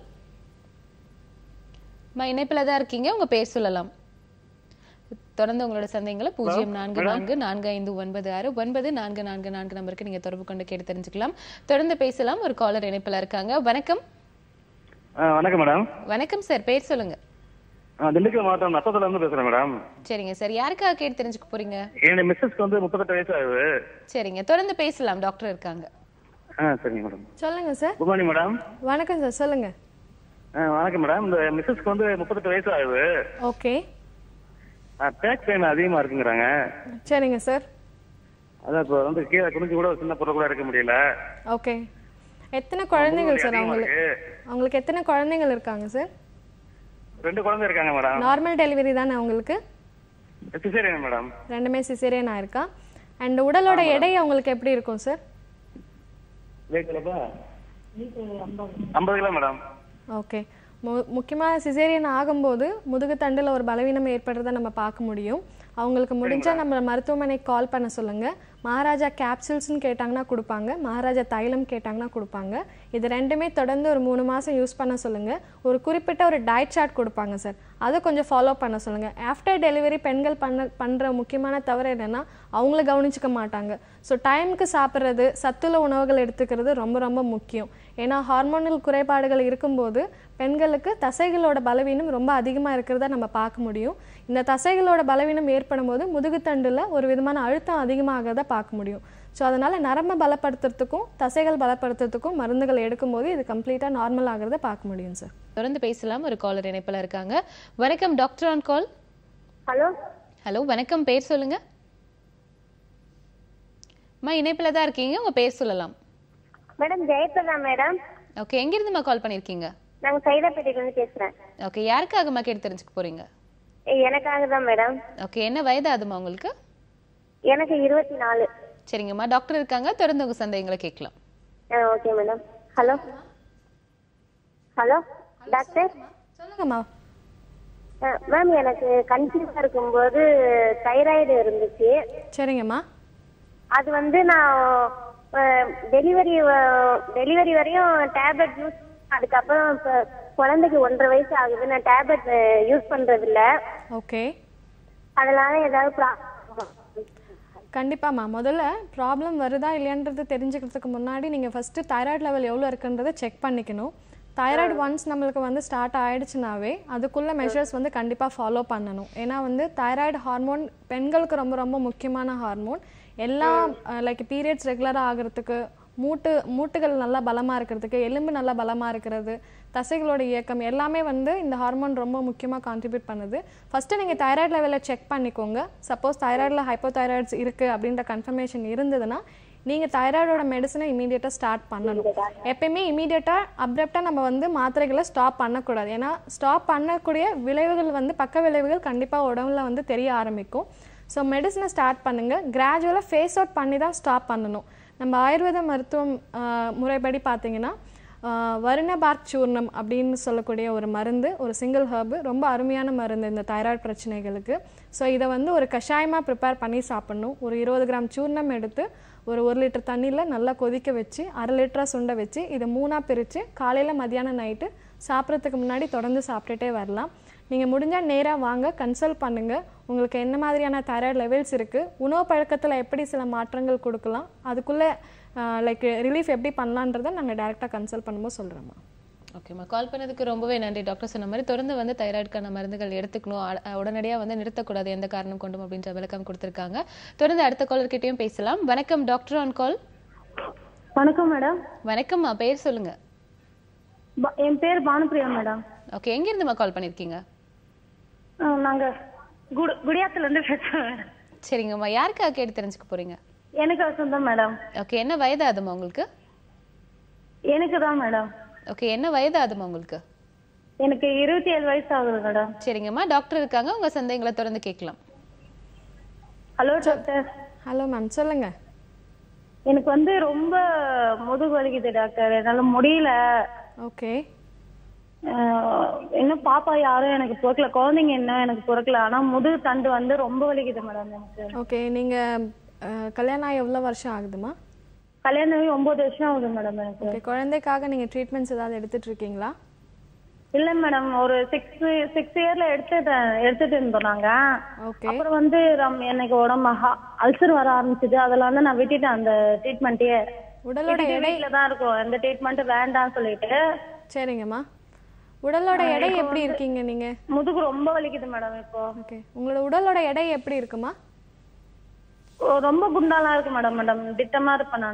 மா இணைப்பில் தான் இருக்கீங்க உங்க பேர் சொல்லலாம் தொடர்ந்து உங்களோட சந்தேகங்களை பூஜ்ஜியம் நான்கு நான்கு நான்கு ஐந்து ஒன்பது ஆறு ஒன்பது நான்கு நான்கு நான்கு நம்பருக்கு நீங்க தொடர்பு கொண்டு கேட்டு தெரிஞ்சுக்கலாம் தொடர்ந்து பேசலாம் ஒரு காலர் இணைப்பில் இருக்காங்க வணக்கம் வணக்கம் மேடம் வணக்கம் சார் பேர் சொல்லுங்க திண்டுக்கல் மாவட்டம் நத்தத்துல இருந்து பேசுறேன் மேடம் சரிங்க சார் யாருக்காக கேட்டு தெரிஞ்சுக்க போறீங்க என்னுடைய மிஸ்ஸஸ்க்கு வந்து முப்பத்தெட்டு வயசு ஆகுது சரிங்க தொடர்ந்து பேசலாம் டாக்டர் இருக்காங்க ஆ சரிங்க மேடம் சொல்லுங்க சார் குட் மார்னிங் மேடம் வணக்கம் சார் சொல்லுங்க வணக்கம் மேடம் இந்த மிஸ்ஸஸ்க்கு வந்து முப்பத்தெட்டு வயசு ஆகுது ஓகே பேக் பெயின் அதிகமா இருக்குங்கிறாங்க சரிங்க சார் அதான் இப்போ வந்து கீழே குனிஞ்சு கூட ஒரு சின்ன பொருள் கூட எடுக்க முடியல ஓகே எத்தனை குழந்தைகள் சார் அதிகமா அவங்களுக்கு இருக்கு. அவங்களுக்கு எத்தனை குழந்தைகள் இருக்காங்க சார் ரெண்டு குழந்தை இருக்காங்க மேடம் நார்மல் டெலிவரி தானே அவங்களுக்கு சிசேரியன் மேடம் ரெண்டுமே சிசேரியன் ஆயிருக்கா அண்ட் உடலோட எடை அவங்களுக்கு எப்படி இருக்கும் சார் வேக்கலப்பா ஐம்பது கிலோ மேடம் ஓகே மு முக்கியமாக சிசேரியன் ஆகும்போது முதுகு தண்டில் ஒரு பலவீனம் ஏற்படுறதை நம்ம பார்க்க முடியும் அவங்களுக்கு முடிஞ்சால் நம்ம மருத்துவமனைக்கு கால் பண்ண சொல்லுங்கள் மகாராஜா கேப்சூல்ஸ்னு கேட்டாங்கன்னா கொடுப்பாங்க மகாராஜா தைலம் கேட்டாங்கன்னா கொடுப்பாங்க இது ரெண்டுமே தொடர்ந்து ஒரு மூணு மாதம் யூஸ் பண்ண சொல்லுங்கள் ஒரு குறிப்பிட்ட ஒரு டயட் சார்ட் கொடுப்பாங்க சார் அதை கொஞ்சம் ஃபாலோ பண்ண சொல்லுங்கள் ஆஃப்டர் டெலிவரி பெண்கள் பண்ண பண்ணுற முக்கியமான தவறு என்னென்னா அவங்கள கவனிச்சுக்க மாட்டாங்க ஸோ டைமுக்கு சாப்பிட்றது சத்துள்ள உணவுகள் எடுத்துக்கிறது ரொம்ப ரொம்ப முக்கியம் ஏன்னா ஹார்மோனல் குறைபாடுகள் இருக்கும்போது பெண்களுக்கு தசைகளோட பலவீனம் ரொம்ப அதிகமாக இருக்கிறத நம்ம பார்க்க முடியும் இந்த தசைகளோட பலவீனம் ஏற்படும் போது முதுகுத்தண்டில் ஒரு விதமான அழுத்தம் அதிகமாகிறத பார்க்க முடியும் ஸோ அதனால் நரம்பை பலப்படுத்துறதுக்கும் தசைகள் பலப்படுத்துறதுக்கும் மருந்துகள் எடுக்கும்போது இது கம்ப்ளீட்டாக நார்மல் ஆகிறத பார்க்க முடியும் சார் தொடர்ந்து பேசலாம் ஒரு காலர் இணைப்புல இருக்காங்க வணக்கம் doctor on call hello hello வணக்கம் பேர் சொல்லுங்க அம்மா இணைப்புல தான் இருக்கீங்க உங்க பேர் சொல்லலாம் மேடம் ஜெயபிரதா மேடம் ஓகே எங்கிருந்துமா கால் பண்ணிருக்கீங்க நாங்க சைதாப்பேட்டையில இருந்து பேசுறேன் ஓகே யாருக்காகமா கேட்டு தெரிஞ்சுக்க போறீங்க ஏ, எனக்காக தான் மேடம் ஓகே என்ன வயதாகுதுமா உங்களுக்கு எனக்கு இருபத்தி நாலு சரிங்கம்மா டாக்டர் இருக்காங்க தொடர்ந்து உங்க சந்தேகங்களை கேட்கலாம் ஆ okay madam hello hello doctor சொல்லுங்கம்மா மேம் எனக்கு கன்சீவா இருக்கும்போது தைராய்டு இருந்துச்சு சரிங்கம்மா அது வந்து நான் டெலிவரி டெலிவரி வரையும் டேப்லெட் யூஸ் அதுக்கப்புறம் இப்ப குழந்தைக்கு ஒன்றரை வயசு ஆகுது நான் டேப்லெட் யூஸ் பண்றது இல்ல ஓகே அதனால ஏதாவது ப்ராப்ளம் கண்டிப்பாம்மா முதல்ல ப்ராப்ளம் வருதா இல்லையான்றது தெரிஞ்சுக்கிறதுக்கு முன்னாடி நீங்கள் ஃபஸ்ட்டு தைராய்டு லெவல் எவ்வளோ இருக்குன்றதை செக் பண்ணிக்கணும் தைராய்டு ஒன்ஸ் நம்மளுக்கு வந்து ஸ்டார்ட் ஆயிடுச்சுனாவே அதுக்குள்ள மெஷர்ஸ் வந்து கண்டிப்பாக ஃபாலோ பண்ணணும் ஏன்னா வந்து தைராய்டு ஹார்மோன் பெண்களுக்கு ரொம்ப ரொம்ப முக்கியமான ஹார்மோன் எல்லாம் லைக் பீரியட்ஸ் ரெகுலராக ஆகிறதுக்கு மூட்டு மூட்டுகள் நல்லா பலமாக இருக்கிறதுக்கு எலும்பு நல்லா பலமாக இருக்கிறது தசைகளோட இயக்கம் எல்லாமே வந்து இந்த ஹார்மோன் ரொம்ப முக்கியமாக கான்ட்ரிபியூட் பண்ணுது ஃபஸ்ட்டு நீங்கள் தைராய்டு லெவலில் செக் பண்ணிக்கோங்க சப்போஸ் தைராய்டில் ஹைப்போதைராய்ட்ஸ் இருக்குது அப்படின்ற கன்ஃபர்மேஷன் இருந்ததுன்னா நீங்கள் தைராய்டோட மெடிசனை இமீடியட்டாக ஸ்டார்ட் பண்ணணும் எப்பயுமே இமீடியட்டாக அப்ரப்டாக நம்ம வந்து மாத்திரைகளை ஸ்டாப் பண்ணக்கூடாது ஏன்னா ஸ்டாப் பண்ணக்கூடிய விளைவுகள் வந்து பக்க விளைவுகள் கண்டிப்பாக உடம்புல வந்து தெரிய ஆரம்பிக்கும் ஸோ மெடிசனை ஸ்டார்ட் பண்ணுங்கள் கிராஜுவலாக ஃபேஸ் அவுட் பண்ணி தான் ஸ்டாப் பண்ணணும் நம்ம ஆயுர்வேத மருத்துவம் ஆஹ், முறைப்படி பார்த்தீங்கன்னா ஆஹ், வருணபார்க் சூர்ணம் அப்படின்னு சொல்லக்கூடிய ஒரு மருந்து ஒரு சிங்கிள் ஹர்பு ரொம்ப அருமையான மருந்து இந்த தைராய்டு பிரச்சனைகளுக்கு ஸோ இதை வந்து ஒரு கஷாயமாக ப்ரிப்பேர் பண்ணி சாப்பிடணும் ஒரு இருபது கிராம் சூர்ணம் எடுத்து ஒரு ஒரு லிட்டர் தண்ணியில் நல்லா கொதிக்க வச்சு அரை லிட்டராக சுண்ட வச்சு இதை மூணாக பிரித்து காலையில் மதியானம் நைட்டு சாப்பிட்றதுக்கு முன்னாடி தொடர்ந்து சாப்பிட்டுட்டே வரலாம் நீங்கள் முடிஞ்சால் நேராக வாங்க கன்சல்ட் பண்ணுங்கள் உங்களுக்கு என்ன மாதிரியான தைராய்டு லெவல்ஸ் இருக்குது உணவு பழக்கத்தில் எப்படி சில மாற்றங்கள் கொடுக்கலாம் அதுக்குள்ளே லைக் ரிலீஃப் எப்படி பண்ணலான்றதை நாங்கள் டேரெக்டாக கன்சல்ட் பண்ணும்போது சொல்கிறோம்மா ஓகேம்மா கால் பண்ணதுக்கு ரொம்பவே நன்றி டாக்டர் சொன்ன மாதிரி தொடர்ந்து வந்து தைராய்டுக்கான மருந்துகள் எடுத்துக்கணும் அ- உடனடியா வந்து நிறுத்தக்கூடாது எந்த காரணம் கொண்டும் அப்படின்ற விளக்கம் கொடுத்திருக்காங்க தொடர்ந்து அடுத்த காலர் கிட்டயும் பேசலாம் வணக்கம் டாக்டர் ஆன் கால் வணக்கம் மேடம் வணக்கம்மா பேர் சொல்லுங்க ப- என் பேர் பானுப்பிரியா மேடம் ஓகே எங்க இருந்துமா கால் பண்ணிருக்கீங்க அஹ் நாங்க குடு குடியாத்துல இருந்து பேசுறோம் மேடம் சரிங்கம்மா யாருக்காக கேட்டு தெரிஞ்சுக்க போறீங்க எனக்கு சொந்தம் மேடம் ஓகே என்ன வயதாகுதுமா உங்களுக்கு எனக்கு தான் மேடம் ஓகே என்ன வயதாகுதுமா உங்களுக்கு எனக்கு இருபத்தி ஏழு வயசு ஆகுது மேடம் சரிங்கம்மா டாக்டர் இருக்காங்க உங்க சந்தேகங்களை தொடர்ந்து கேட்கலாம் ஹலோ டாக்டர் ஹலோ மேம் சொல்லுங்கள் எனக்கு வந்து ரொம்ப முதுகு வலிக்குது டாக்டர் என்னால முடியல ஓகே அஹ் இன்னும் பாப்பா யாரும் எனக்கு பிறக்கல குழந்தைங்க என்ன எனக்கு பிறக்கல ஆனா முதுகு தண்டு வந்து ரொம்ப வலிக்குது மேடம் எனக்கு ஓகே நீங்கள் கல்யாணம் ஆகி எவ்வளோ வருஷம் ஆகுதுமா கல்யாணம் ஆகி ஒன்பது வருஷம் ஆகுது மேடம் எனக்கு ஓகே குழந்தைக்காக நீங்கள் ட்ரீட்மெண்ட்ஸ் ஏதாவது எடுத்துட்டு இருக்கீங்களா இல்ல மேடம் ஒரு சிக்ஸ் சிக்ஸ் இயர்ல எடுத்துட்டு எடுத்துட்டு இருந்தோம் நாங்க ஓகே அப்புறம் வந்து ரம்- எனக்கு உடம்பு அல்சர் வர ஆரம்பிச்சது அதுல வந்து நான் விட்டுட்டேன் அந்த ட்ரீட்மெண்ட்டே உடலோட எடை வீட்டுல தான் இருக்கும் எந்த ட்ரீட்மெண்ட் வேண்டாம்னு சொல்லிட்டு சரிங்கம்மா உடலோட எடை எப்படி இருக்கீங்க நீங்க முதுகு ரொம்ப வலிக்குது மேடம் இப்போ ஓகே உங்களோட உடலோட எடை எப்படி இருக்குமா ஓ, ரொம்ப குண்டாலாம் இருக்கு மேடம் மேடம் திட்டமா இருப்பேன் நானு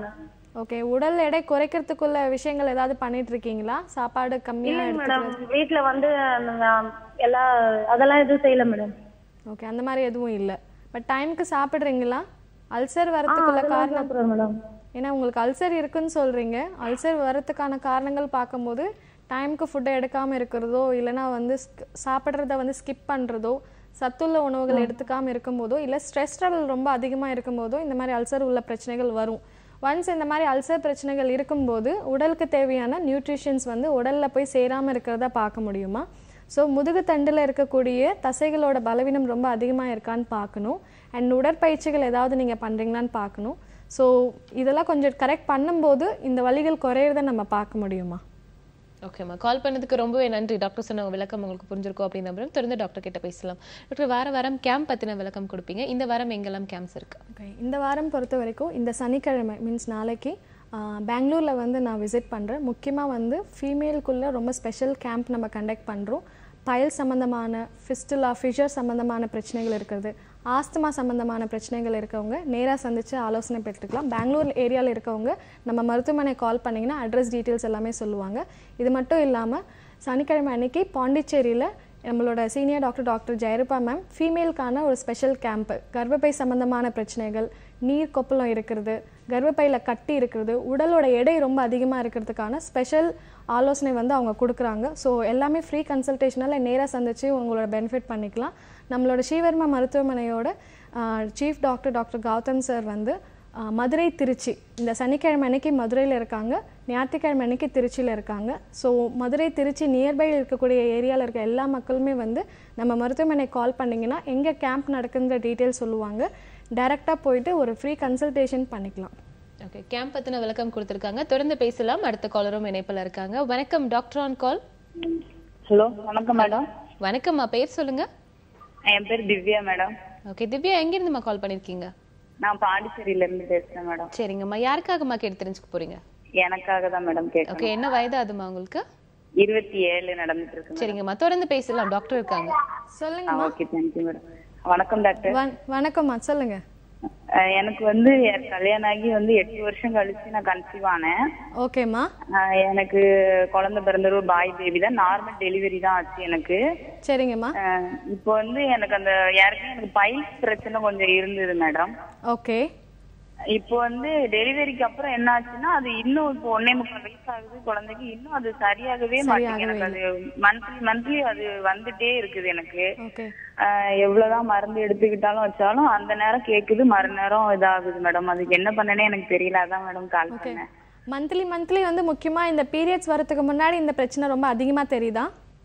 ஓகே உடல் எடை குறைக்கிறதுக்குள்ள விஷயங்கள் ஏதாவது பண்ணிட்டு இருக்கீங்களா சாப்பாடு கம்மியா இல்லைங்க மேடம் எடுத்துக்கிறது வீட்ல வந்து நான் எல்லா அதெல்லாம் எதுவும் செய்யல மேடம் ஓகே அந்த மாதிரி எதுவும் இல்லை பட் டைம்க்கு சாப்பிடுறீங்களா அல்சர் வரதுக்குள்ள அதெல்லாம் காரணம் சாப்பிடுறேன் மேடம் ஏன்னா உங்களுக்கு அல்சர் இருக்குன்னு சொல்றீங்க அல்சர் வரதுக்கான காரணங்கள் பார்க்கும்போது டைம்க்கு ஃபுட்டை எடுக்காம இருக்கிறதோ இல்லைன்னா வந்து sk- சாப்பிட்றத வந்து ஸ்கிப் பண்றதோ சத்துள்ள உணவுகள் எடுத்துக்காம இருக்கும்போதோ இல்லை ஸ்ட்ரெஸ் லெவல் ரொம்ப அதிகமாக இருக்கும்போதோ இந்த மாதிரி அல்சர் உள்ள பிரச்சனைகள் வரும் ஒன்ஸ் இந்த மாதிரி அல்சர் பிரச்சனைகள் இருக்கும்போது உடலுக்கு தேவையான நியூட்ரிஷன்ஸ் வந்து உடல்ல போய் சேராம இருக்கிறத பார்க்க முடியுமா ஸோ முதுகு தண்டில் இருக்கக்கூடிய தசைகளோட பலவீனம் ரொம்ப அதிகமாக இருக்கான்னு பார்க்கணும் அண்ட் உடற்பயிற்சிகள் ஏதாவது நீங்கள் பண்ணுறீங்களான்னு பார்க்கணும் ஸோ இதெல்லாம் கொஞ்சம் கரெக்ட் பண்ணும்போது இந்த வலிகள் குறையிறத நம்ம பார்க்க முடியுமா ஓகேம்மா கால் பண்ணதுக்கு ரொம்பவே நன்றி டாக்டர் சொன்ன விளக்கம் உங்களுக்கு புரிஞ்சிருக்கும் அப்படின்னு நம்புறோம் தொடர்ந்து டாக்டர் கிட்ட பேசலாம் டாக்டர் வார வாரம் கேம்ப் பத்தின விளக்கம் கொடுப்பீங்க இந்த வாரம் எங்கெல்லாம் கேம்ப்ஸ் இருக்கு ஓகே இந்த வாரம் பொறுத்த வரைக்கும் இந்த சனிக்கிழமை மீன்ஸ் நாளைக்கு பெங்களூரில் வந்து நான் விசிட் பண்ணுறேன் முக்கியமாக வந்து ஃபீமேலுக்குள்ளே ரொம்ப ஸ்பெஷல் கேம்ப் நம்ம கண்டக்ட் பண்ணுறோம் பயல் சம்மந்தமான ஃபிஸ்டுலா ஃபிஷர் சம்மந்தமான பிரச்சனைகள் இருக்கிறது ஆஸ்துமா சம்மந்தமான பிரச்சனைகள் இருக்கவங்க நேராக சந்தித்து ஆலோசனை பெற்றுக்கலாம் பெங்களூர் ஏரியாவில் இருக்கவங்க நம்ம மருத்துவமனை கால் பண்ணிங்கன்னா அட்ரஸ் டீட்டெயில்ஸ் எல்லாமே சொல்லுவாங்க இது மட்டும் இல்லாமல் சனிக்கிழமை அன்னைக்கு பாண்டிச்சேரியில் நம்மளோட senior doctor doctor Jayarupa ma'am ஃபீமேலுக்கான ஒரு ஸ்பெஷல் கேம்ப் கர்ப்பப்பை சம்பந்தமான பிரச்சனைகள் நீர் கொப்பளம் இருக்கிறது கர்ப்பப்பையில் கட்டி இருக்கிறது உடலோட எடை ரொம்ப அதிகமாக இருக்கிறதுக்கான ஸ்பெஷல் ஆலோசனை வந்து அவங்க கொடுக்குறாங்க ஸோ எல்லாமே ஃப்ரீ கன்சல்டேஷனால் நேராக சந்திச்சு உங்களோட பெனிஃபிட் பண்ணிக்கலாம் நம்மளோட ஸ்ரீவர்மா மருத்துவமனையோட chief doctor doctor Gautham sir வந்து ஆஹ், மதுரை திருச்சி இந்த சனிக்கிழமை அன்னைக்கு மதுரையில் இருக்காங்க ஞாயிற்றுக்கிழமை அன்னைக்கு திருச்சியில் இருக்காங்க ஸோ மதுரை திருச்சி நியர்பை இருக்கக்கூடிய ஏரியாவில் இருக்க எல்லா மக்களுமே வந்து நம்ம மருத்துவமனை கால் பண்ணிங்கன்னா எங்கே கேம்ப் நடக்குங்கிற டீட்டெயில் சொல்லுவாங்க டைரெக்டாக போயிட்டு ஒரு ஃப்ரீ கன்சல்டேஷன் பண்ணிக்கலாம் ஓகே கேம்ப் பத்தின விளக்கம் கொடுத்திருக்காங்க தொடர்ந்து பேசலாம் அடுத்த காலரும் இணைப்புல இருக்காங்க வணக்கம் டாக்டர் ஆன் கால் ஹலோ வணக்கம் மேடம் வணக்கம்மா பேர் சொல்லுங்க என் பேர் திவ்யா மேடம் ஓகே திவ்யா எங்க இருந்துமா கால் பண்ணிருக்கீங்க நான் பாண்டிச்சேரியில இருந்து பேசுறேன் மேடம் சரிங்கம்மா யாருக்காகம்மா கேட்டு தெரிஞ்சுக்க போறீங்க எனக்காக தான் மேடம் ஓகே கேட்கணும் என்ன வயது அதுமா உங்களுக்கு இருபத்தி ஏழு நடந்துட்டு இருக்கு madam. சரிங்கம்மா தொடர்ந்து பேசலாம் டாக்டர் இருக்காங்க சொல்லுங்க ஓகே தேங்க்யூ மேடம் வணக்கம் டாக்டர் வண- வணக்கம்மா சொல்லுங்க அஹ் எனக்கு வந்து என் கல்யாணம் ஆகி வந்து எட்டு வருஷம் கழிச்சு நான் கன்சீவ் ஆனேன் ஓகேம்மா அஹ் எனக்கு குழந்தை பிறந்த ஒரு பாய் பேபி தான் நார்மல் டெலிவரி தான் ஆச்சு எனக்கு சரிங்கம்மா அஹ் இப்போ வந்து எனக்கு அந்த ஏற்கனவே எனக்கு பைல்ஸ் பிரச்சனை கொஞ்சம் இருந்தது மேடம் ஓகே இப்போ வந்து டெலிவரிக்கு அப்புறம் என்ன ஆச்சுன்னா அது இன்னும் இப்போ ஒன்னே முக்கால் வயசு ஆகுது குழந்தைக்கு இன்னும் அது சரியாகவே மாட்டேங்குது எனக்கு அது மந்த்லி மந்த்லி அது வந்துட்டே இருக்குது எனக்கு ஓகே ஆஹ் எவ்வளவுதான் மருந்து எடுத்துக்கிட்டாலும் வச்சாலும் அந்த நேரம் கேக்குது மறுநேரம் இதாகுது மேடம் அதுக்கு என்ன பண்ணனே எனக்கு தெரியல அதான் மேடம் கால் ஓகே பண்ணேன் மந்த்லி மந்த்லி வந்து முக்கியமா இந்த பீரியட்ஸ் வரதுக்கு முன்னாடி இந்த பிரச்சனை ரொம்ப அதிகமா தெரியுதா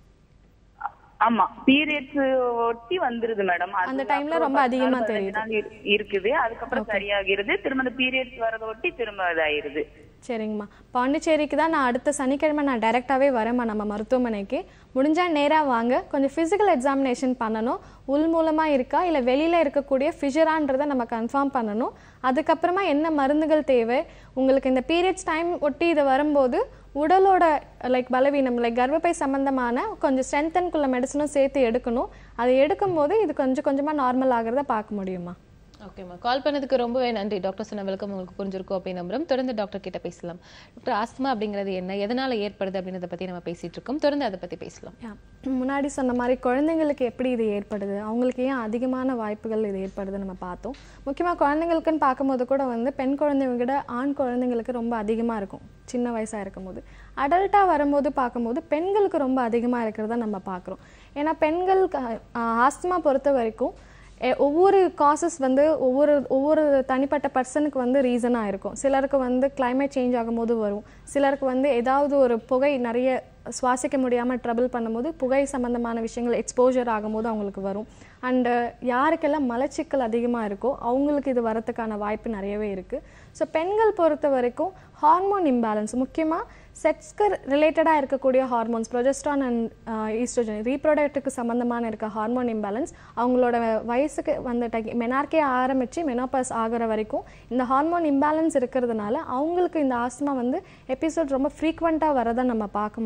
ஆமா பீரியட்ஸ் ஒட்டி வந்துருது மேடம் அந்த timeல ரொம்ப அதிகமா தெரியுது. இருக்குது அதுக்கப்புறம் சரியாகிறது திரும்ப அந்த பீரியட்ஸ் வரத ஒட்டி திரும்ப இதாயிருது சரிங்கம்மா பாண்டிச்சேரிக்கு தான் நான் அடுத்த சனிக்கிழமை நான் டைரெக்டாகவே வரேம்மா நம்ம மருத்துவமனைக்கு முடிஞ்சால் நேராக வாங்க கொஞ்சம் ஃபிசிக்கல் எக்ஸாமினேஷன் பண்ணணும் உள் மூலமாக இருக்கா இல்லை வெளியில் இருக்கக்கூடிய ஃபிஷரான்றதை நம்ம கன்ஃபார்ம் பண்ணணும் அதுக்கப்புறமா என்ன மருந்துகள் தேவை உங்களுக்கு இந்த பீரியட்ஸ் டைம் ஒட்டி இது வரும்போது உடலோட லைக் பலவீனம் லைக் கர்ப்பப்பை சம்பந்தமான கொஞ்சம் ஸ்ட்ரென்தன்குள்ள மெடிசனும் சேர்த்து எடுக்கணும் அதை எடுக்கும்போது இது கொஞ்சம் கொஞ்சமாக நார்மல் ஆகிறத பார்க்க முடியுமா ஓகேம்மா கால் பண்ணதுக்கு ரொம்பவே நன்றி டாக்டர் சொன்ன விளக்கம் உங்களுக்கு புரிஞ்சிருக்கும் அப்படின்னு நம்புறோம் தொடர்ந்து டாக்டர் கிட்ட பேசலாம் டாக்டர் ஆஸ்துமா அப்படிங்கிறது என்ன எதனால ஏற்படுது அப்படின்றத பத்தி நம்ம பேசிட்டு இருக்கோம் தொடர்ந்து அதை பத்தி பேசலாம் Yeah. முன்னாடி சொன்ன மாதிரி குழந்தைங்களுக்கு எப்படி இது ஏற்படுது அவங்களுக்கு ஏன் அதிகமான வாய்ப்புகள் இது ஏற்படுது நம்ம பார்த்தோம் முக்கியமாக குழந்தைங்களுக்குன்னு பார்க்கும்போது கூட வந்து பெண் குழந்தைங்க விட ஆண் குழந்தைங்களுக்கு ரொம்ப அதிகமாக இருக்கும் சின்ன வயசாக இருக்கும்போது அடல்ட்டாக வரும்போது பார்க்கும்போது பெண்களுக்கு ரொம்ப அதிகமாக இருக்கிறத நம்ம பார்க்குறோம் ஏன்னா பெண்களுக்கு ஆஸ்துமா பொறுத்த வரைக்கும் எ- ஒவ்வொரு காசஸ் வந்து ஒவ்வொரு ஒவ்வொரு தனிப்பட்ட பர்சனுக்கு வந்து ரீசனாக இருக்கும் சிலருக்கு வந்து climate சேஞ்ச் ஆகும்போது வரும் சிலருக்கு வந்து ஏதாவது ஒரு புகை நிறைய சுவாசிக்க முடியாமல் ட்ரபிள் பண்ணும்போது புகை சம்பந்தமான விஷயங்கள் எக்ஸ்போஜர் ஆகும்போது அவங்களுக்கு வரும் அண்டு யாருக்கெல்லாம் மலச்சிக்கல் அதிகமாக இருக்கோ அவங்களுக்கு இது வரத்துக்கான வாய்ப்பு நிறையவே இருக்குது ஸோ பெண்கள் பொறுத்த வரைக்கும் ஹார்மோன் இம்பேலன்ஸ் முக்கியமாக செக்ஸ்க்கு ரிலேட்டடாக இருக்கக்கூடிய ஹார்மோன்ஸ் ப்ரொஜெஸ்ட்ரான் அண்ட் ஈஸ்ட்ரோஜன் ரீப்ரொடக்ட்டுக்கு சம்மந்தமான இருக்க ஹார்மோன் இம்பேலன்ஸ் அவங்களோட வயசுக்கு வந்துட்ட மெனார்க்கே ஆரம்பித்து மெனோபாஸ் ஆகிற வரைக்கும் இந்த ஹார்மோன் இம்பேலன்ஸ் இருக்கிறதுனால அவங்களுக்கு இந்த ஆஸ்துமா வந்து எபிசோட் ரொம்ப ஃப்ரீக்வெண்ட்டாக வரதை நம்ம பார்க்க முடியும்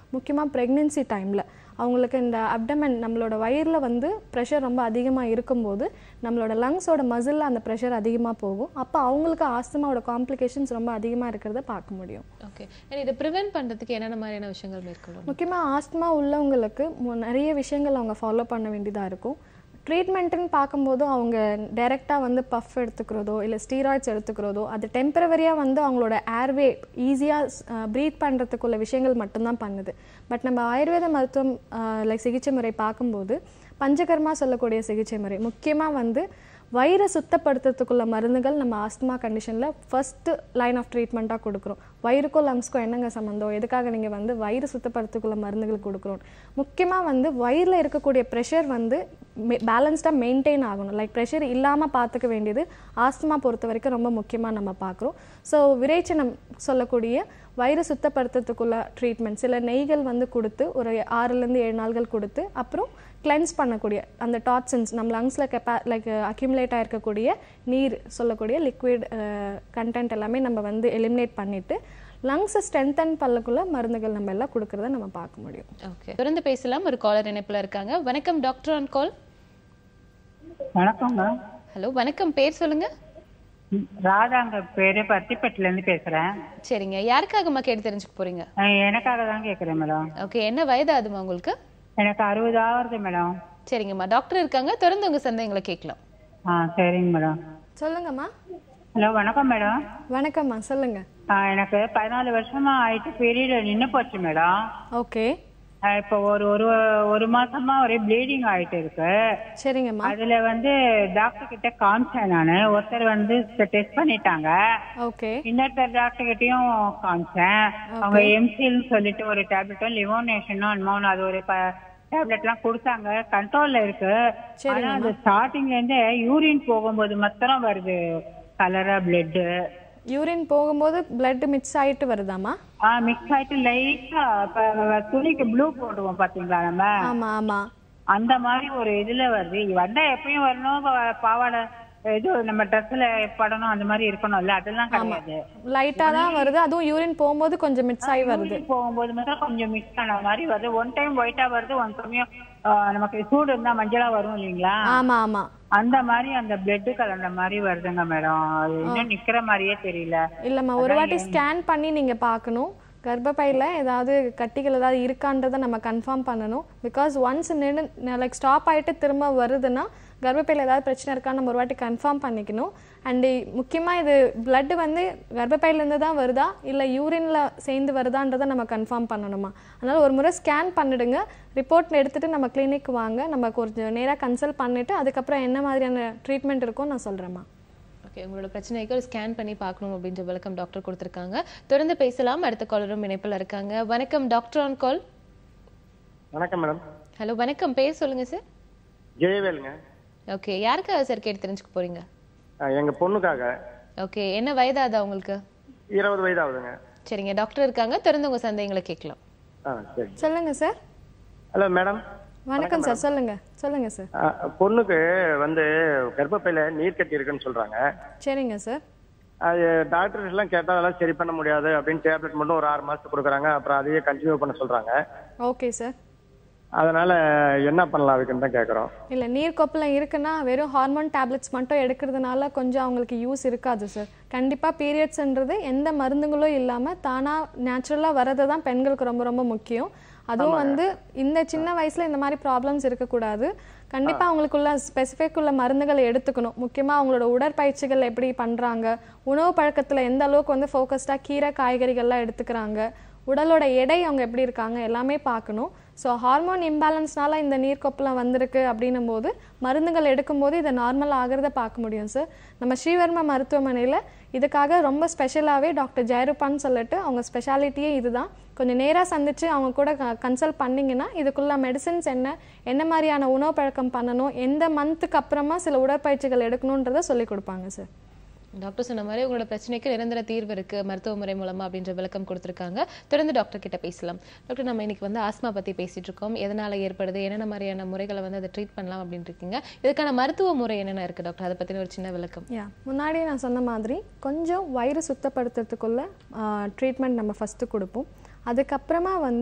முக்கியமாக ப்ரெக்னென்சி டைமில் அவங்களுக்கு இந்த அப்டமன் நம்மளோட வயிறில் வந்து ப்ரெஷர் ரொம்ப அதிகமாக இருக்கும்போது நம்மளோட லங்ஸோட மசிலில் அந்த ப்ரெஷர் அதிகமாக போகும் அப்போ அவங்களுக்கு ஆஸ்துமாவோட காம்ப்ளிகேஷன்ஸ் ரொம்ப அதிகமாக இருக்கிறத பார்க்க முடியும் ஓகே இதை ப்ரிவென்ட் பண்றதுக்கு என்னென்ன மாதிரியான விஷயங்கள் மேற்கொள்ளணும் முக்கியமாக ஆஸ்துமா உள்ளவங்களுக்கு மு- நிறைய விஷயங்கள் அவங்க ஃபாலோ பண்ண வேண்டியதாக இருக்கும் ட்ரீட்மெண்ட்டுன்னு பார்க்கும்போது அவங்க டைரெக்டாக வந்து பஃப் எடுத்துக்கிறதோ இல்லை ஸ்டீராய்ட்ஸ் எடுத்துக்கிறதோ அது டெம்பரவரியாக வந்து அவங்களோட ஏர்வே ஈஸியாக ப்ரீத் பண்ணுறதுக்குள்ள விஷயங்கள் மட்டும்தான் பண்ணுது பட் நம்ம ஆயுர்வேத மருத்துவம் லைக் சிகிச்சை முறை பார்க்கும்போது பஞ்சகர்மா சொல்லக்கூடிய சிகிச்சை முறை முக்கியமாக வந்து வயிறை சுத்தப்படுத்துறதுக்குள்ள மருந்துகள் நம்ம ஆஸ்துமா கண்டிஷனில் ஃபர்ஸ்ட் லைன் ஆஃப் ட்ரீட்மெண்ட்டாக கொடுக்குறோம் வயிறுக்கும் லங்ஸ்க்கும் என்னங்க சம்மந்தம் எதுக்காக நீங்கள் வந்து வயிறு சுத்தப்படுத்துக்குள்ள மருந்துகள் கொடுக்குறோம் முக்கியமாக வந்து வயிறில் இருக்கக்கூடிய ப்ரெஷர் வந்து பேலன்ஸ்டாக மெயின்டைன் ஆகணும் லைக் ப்ரெஷர் இல்லாமல் பார்த்துக்க வேண்டியது ஆஸ்துமா பொறுத்த வரைக்கும் ரொம்ப முக்கியமாக நம்ம பார்க்குறோம் ஸோ விரைச்சனம் சொல்லக்கூடிய வயிறு சுத்தப்படுத்துறதுக்குள்ள ட்ரீட்மெண்ட் சில நெய்கள் வந்து கொடுத்து ஒரு ஆறுலேருந்து ஏழு நாள்கள் கொடுத்து அப்புறம் கிளென்ஸ் பண்ணக்கூடிய அந்த டாக்ஸின்ஸ் நம்ம லங்ஸில் கெப்பா லைக் அக்யூமுலேட் ஆகிருக்கக்கூடிய நீர் சொல்லக்கூடிய லிக்விட் கண்டென்ட் எல்லாமே நம்ம வந்து எலிமினேட் பண்ணிவிட்டு லங்ஸை ஸ்ட்ரென்தன் பண்ணக்குள்ள மருந்துகள் நம்ம எல்லாம் கொடுக்கறத நம்ம பார்க்க முடியும் ஓகே தொடர்ந்து பேசலாம் ஒரு காலர் இணைப்புல இருக்காங்க வணக்கம் டாக்டர் ஆன் கால் வணக்கங்க ஹலோ வணக்கம் பேர் சொல்லுங்க ராதாங்க பேரு பத்திப்பட்டுல இருந்து பேசுறேன் சரிங்க யாருக்காகம்மா கேட்டு தெரிஞ்சுக்க போறீங்க அஹ் எனக்காக தான் கேக்குறேன் மேடம் ஓகே என்ன வயது ஆகுதுமா உங்களுக்கு எனக்கு அறுபது ஆகுது மேடம் சரிங்கம்மா டாக்டர் இருக்காங்க தொடர்ந்து உங்க சந்தேகங்களை கேட்கலாம் ஆ சரிங்க மேடம் சொல்லுங்கம்மா ஹலோ வணக்கம் மேடம் வணக்கம்மா சொல்லுங்க ஆஹ் எனக்கு பதினாலு வருஷமா ஆயிட்டு பீரியட் நின்னு போச்சு மேடம் ஓகே ஆஹ் இப்போ ஒரு ஒரு ஒரு மாசமா ஒரே ப்ளீடிங் ஆயிட்டு இருக்கு சரிங்கம்மா அதுல வந்து டாக்டர் கிட்ட காமிச்சேன் நானு ஒருத்தர் வந்து டெஸ்ட் பண்ணிட்டாங்க ஓகே இன்னொருத்தர் டாக்டர் கிட்டயும் காமிச்சேன் அவங்க எம்சில்னு சொல்லிட்டு ஒரு டேப்லெட்டும் லிவோனேஷனும் என்னமோ அது ஒரு டேப்லெட் எல்லாம் கொடுத்தாங்க கண்ட்ரோல்ல இருக்கு ஆனா அது ஸ்டார்டிங்ல இருந்தே யூரின் போகும்போது மாத்திரம் வருது கலரா பிளட் யூரின் போகும்போது blood மிக்ஸ் ஆயிட்டு வருதாம்மா மிக்ஸ் ஆயிட்டு லைட்டா துணிக்கு ப்ளூ போடுவோம் பாத்தீங்களா நம்ம ஆமா ஆமா அந்த மாதிரி ஒரு இதுல வருது வந்தா எப்பயும் வரணும் பா- பாவாடை இது நம்ம ட்ரெஸ்ல படணும் அந்த மாதிரி இருக்கணும்ல அதெல்லாம் கிடையாது லைட்டா தான் வருது அதுவும் யூரின் போகும்போது கொஞ்சம் மிக்ஸ் ஆகி வருது ஊருக்கு போகும்போது மட்டும் கொஞ்சம் மிக்ஸ் ஆன மாதிரி வருது ஒன் டைம் ஒயிட்டா வருது ஒன் சமயம் ஆ, நமக்கு சூடு இருந்தா மஞ்சளா வரும் இல்லைங்களா ஆமா ஆமா அந்த மாதிரி அந்த பிளட் கலந்த மாதிரி வருதுங்க மேடம் அது இன்னும் நிக்கிற மாதிரியே தெரியல இல்லம்மா ஒரு வாட்டி ஸ்கேன் பண்ணி நீங்க பார்க்கணும் கர்ப்பப்பையில ஏதாவது கட்டிகள் ஏதாவது இருக்கான்றதை நம்ம கன்ஃபார்ம் பண்ணணும் பிகாஸ் ஒன்ஸ் நின்று லைக் ஸ்டாப் ஆயிட்டு திரும்ப வருதுன்னா கர்ப்பப்பையில ஏதாவது பிரச்சனை இருக்கான்னு நம்ம ஒரு வாட்டி கன்ஃபார்ம் பண்ணிக்கணும் அண்டு முக்கியமா இது blood வந்து கர்ப்பப்பையில இருந்து தான் வருதா இல்ல யூரின்ல சேர்ந்து வருதான்றதை நம்ம கன்ஃபார்ம் பண்ணணுமா அதனால ஒரு முறை ஸ்கேன் பண்ணிடுங்க ரிப்போர்ட் எடுத்துட்டு நம்ம கிளினிக் வாங்க நம்ம கொஞ்சம் நேரா கன்சல்ட் பண்ணிட்டு அதுக்கப்புறம் என்ன மாதிரியான ட்ரீட்மெண்ட் இருக்கும் நான் சொல்றேம்மா ஓகே உங்களோட பிரச்சனைக்கு ஒரு ஸ்கேன் பண்ணி பார்க்கணும் அப்படின்ற விளக்கம் டாக்டர் கொடுத்துருக்காங்க தொடர்ந்து பேசலாம் அடுத்த காலரும் இணைப்பில் இருக்காங்க வணக்கம் டாக்டர் ஆன் கால் வணக்கம் மேடம் ஹலோ வணக்கம் பேர் சொல்லுங்க சார் ஜெயவேலுங்க ஓகே யாருக்காக சார் கேட்டு தெரிஞ்சுக்க போறீங்க அஹ் எங்க பொண்ணுக்காக ஓகே என்ன வயதாதா உங்களுக்கு இருபது வயது ஆகுதுங்க சரிங்க டாக்டர் இருக்காங்க தொடர்ந்து உங்க சந்தேகங்களை கேட்கலாம் ஆ சரி சொல்லுங்க சார் ஹலோ மேடம் வணக்கம் சார் சொல்லுங்க சொல்லுங்க சார் அஹ் பொண்ணுக்கு வந்து கர்ப்பப்பையில நீர் கட்டி இருக்குன்னு சொல்றாங்க சரிங்க சார் அது டாக்டர்ஸ் எல்லாம் கேட்டா அதெல்லாம் சரி பண்ண முடியாது அப்படின்னு டேப்லெட் மட்டும் ஒரு ஆறு மாசத்துக்கு கொடுக்குறாங்க அப்புறம் அதையே கண்டினியூ பண்ண சொல்றாங்க ஓகே சார் அதனால என்ன பண்ணலாம் அதுக்குன்னு தான் கேட்குறோம் இல்லை நீர் கொப்பளம் இருக்குன்னா வெறும் ஹார்மோன் டேப்லெட்ஸ் மட்டும் எடுக்கிறதுனால கொஞ்சம் அவங்களுக்கு யூஸ் இருக்காது சார் கண்டிப்பாக பீரியட்ஸ்ன்றது எந்த மருந்துங்களும் இல்லாமல் தானாக நேச்சுரலாக வரது தான் பெண்களுக்கு ரொம்ப ரொம்ப முக்கியம் அதுவும் வந்து இந்த சின்ன வயசுல இந்த மாதிரி ப்ராப்ளம்ஸ் இருக்கக்கூடாது கண்டிப்பா அவங்களுக்குள்ள ஸ்பெசிஃபிக் உள்ள மருந்துகளை எடுத்துக்கணும் முக்கியமா அவங்களோட உடற்பயிற்சிகள் எப்படி பண்றாங்க உணவு பழக்கத்துல எந்த அளவுக்கு வந்து ஃபோக்கஸ்டா கீரை காய்கறிகள்லாம் எடுத்துக்கிறாங்க உடலோட எடை அவங்க எப்படி இருக்காங்க எல்லாமே பார்க்கணும் ஸோ ஹார்மோன் இம்பேலன்ஸ்னால இந்த நீர்க்கொப்பளம் வந்திருக்கு அப்படின்னும் போது மருந்துகள் எடுக்கும்போது இதை நார்மல் ஆகிறத பார்க்க முடியும் சார் நம்ம ஸ்ரீவர்மா மருத்துவமனையில் இதுக்காக ரொம்ப ஸ்பெஷலாகவே டாக்டர் ஜெயரூபான்னு சொல்லிட்டு அவங்க ஸ்பெஷாலிட்டியே இதுதான் கொஞ்சம் நேராக சந்திச்சு அவங்க கூட கன்சல்ட் பண்ணிங்கன்னா இதுக்குள்ள மெடிசின்ஸ் என்ன என்ன மாதிரியான உணவு பழக்கம் பண்ணணும் எந்த மந்த்துக்கு அப்புறமா சில உடற்பயிற்சிகள் எடுக்கணுன்றதை சொல்லி கொடுப்பாங்க சார் டாக்டர் சொன்ன மாதிரி உங்களோட பிரச்சனைக்கு நிரந்தர தீர்வு இருக்கு மருத்துவ முறை மூலமா அப்படின்ற விளக்கம் கொடுத்துருக்காங்க தொடர்ந்து டாக்டர் கிட்ட பேசலாம் டாக்டர் நம்ம இன்னைக்கு வந்து ஆஸ்மா பத்தி பேசிட்டு இருக்கோம் எதனால ஏற்படுது என்னென்ன மாதிரியான முறைகளை வந்து அதை ட்ரீட் பண்ணலாம் அப்படின்னு இருக்கீங்க இதுக்கான மருத்துவ முறை என்னென்ன இருக்கு டாக்டர் அதை பத்தின ஒரு சின்ன விளக்கம் யா முன்னாடியே நான் சொன்ன மாதிரி கொஞ்சம் வயிறு சுத்தப்படுத்துறதுக்குள்ள ட்ரீட்மெண்ட் நம்ம ஃபஸ்ட்டு கொடுப்போம் அதுக்கப்புறமா வந்து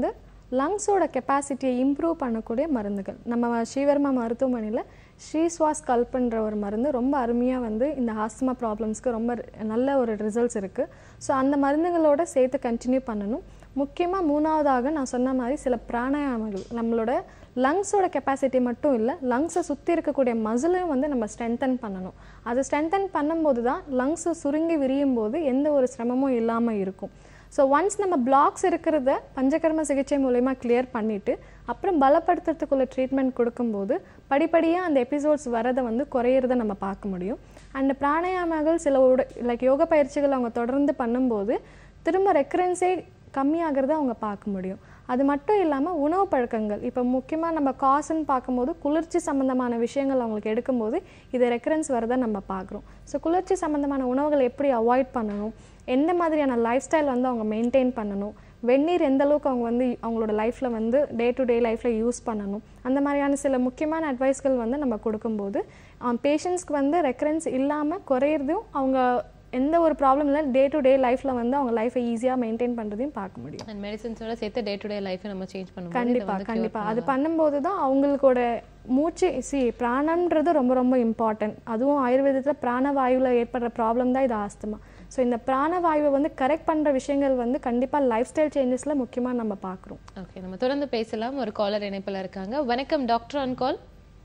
லங்ஸோட கெப்பாசிட்டியை இம்ப்ரூவ் பண்ணக்கூடிய மருந்துகள் நம்ம ஸ்ரீவர்மா மருத்துவமனையில் ஸ்ரீஸ்வாஸ் கல்பன்ற ஒரு மருந்து ரொம்ப அருமையாக வந்து இந்த ஆஸ்துமா ப்ராப்ளம்ஸ்க்கு ரொம்ப நல்ல ஒரு ரிசல்ட்ஸ் இருக்குது ஸோ அந்த மருந்துகளோட சேர்த்து கண்டினியூ பண்ணணும் முக்கியமாக மூணாவதாக நான் சொன்ன மாதிரி சில பிராணாயாமங்கள் நம்மளோட லங்ஸோட கெப்பாசிட்டி மட்டும் இல்லை லங்ஸை சுற்றி இருக்கக்கூடிய மசிலையும் வந்து நம்ம ஸ்ட்ரென்தன் பண்ணணும் அது ஸ்ட்ரென்தன் பண்ணும்போது தான் லங்ஸை சுருங்கி விரியும் போது எந்த ஒரு சிரமமும் இல்லாமல் இருக்கும் ஸோ ஒன்ஸ் நம்ம பிளாக்ஸ் இருக்கிறத பஞ்சகர்ம சிகிச்சை மூலயமா கிளியர் பண்ணிவிட்டு அப்புறம் பலப்படுத்துறதுக்குள்ள ட்ரீட்மெண்ட் கொடுக்கும்போது படிப்படியாக அந்த எபிசோட்ஸ் வரதை வந்து குறையிறத நம்ம பார்க்க முடியும் அண்ட் பிராணாயாமங்கள் சில லைக் யோக பயிற்சிகள் அவங்க தொடர்ந்து பண்ணும்போது திரும்ப ரெக்கரன்ஸே கம்மியாகிறத அவங்க பார்க்க முடியும் அது மட்டும் இல்லாமல் உணவு பழக்கங்கள் இப்போ முக்கியமாக நம்ம காசுன்னு பார்க்கும்போது குளிர்ச்சி சம்மந்தமான விஷயங்கள் அவங்களுக்கு எடுக்கும்போது இது ரெக்கரன்ஸ் வரதை நம்ம பார்க்குறோம் ஸோ குளிர்ச்சி சம்மந்தமான உணவுகள் எப்படி அவாய்ட் பண்ணணும் எந்த மாதிரியான லைஃப் ஸ்டைல் வந்து அவங்க மெயின்டைன் பண்ணணும் வெந்நீர் எந்த அளவுக்கு அவங்க வந்து அவங்களோட லைஃப்பில் வந்து டே டு டே லைஃப்பில் யூஸ் பண்ணணும் அந்த மாதிரியான சில முக்கியமான அட்வைஸ்கள் வந்து நம்ம கொடுக்கும்போது பேஷண்ட்ஸ்க்கு வந்து ரெக்கரன்ஸ் இல்லாமல் குறையிறதும் அவங்க எந்த ஒரு ப்ராப்ளம் இல்லை டே டு டே லைஃப்பில் வந்து அவங்க லைஃப்பை ஈஸியாக மெயின்டைன் பண்ணுறதையும் பார்க்க முடியும் அண்ட் மெடிசன்ஸோட சேர்த்து டே டு டே லைஃபை நம்ம சேஞ்ச் பண்ணும்போது இதை கண்டிப்பாக வந்து cure கண்டிப்பாக அது பண்ணும்போது தான் அவங்களுக்கோட மூச்சு சி பிராணம்ன்றது ரொம்ப ரொம்ப இம்பார்ட்டன்ட் அதுவும் ஆயுர்வேதத்தில் பிராணவாயுவில் ஏற்படுற ப்ராப்ளம் தான் இது ஆஸ்துமா ஸோ இந்த பிராணவாயுவை வந்து கரெக்ட் பண்ணுற விஷயங்கள் வந்து கண்டிப்பாக லைஃப் ஸ்டைல் சேஞ்சஸில் முக்கியமாக நம்ம பார்க்குறோம் ஓகே நம்ம தொடர்ந்து பேசலாம் ஒரு காலர் இணைப்பில் இருக்காங்க வணக்கம் டாக்டர் ஆன் கால்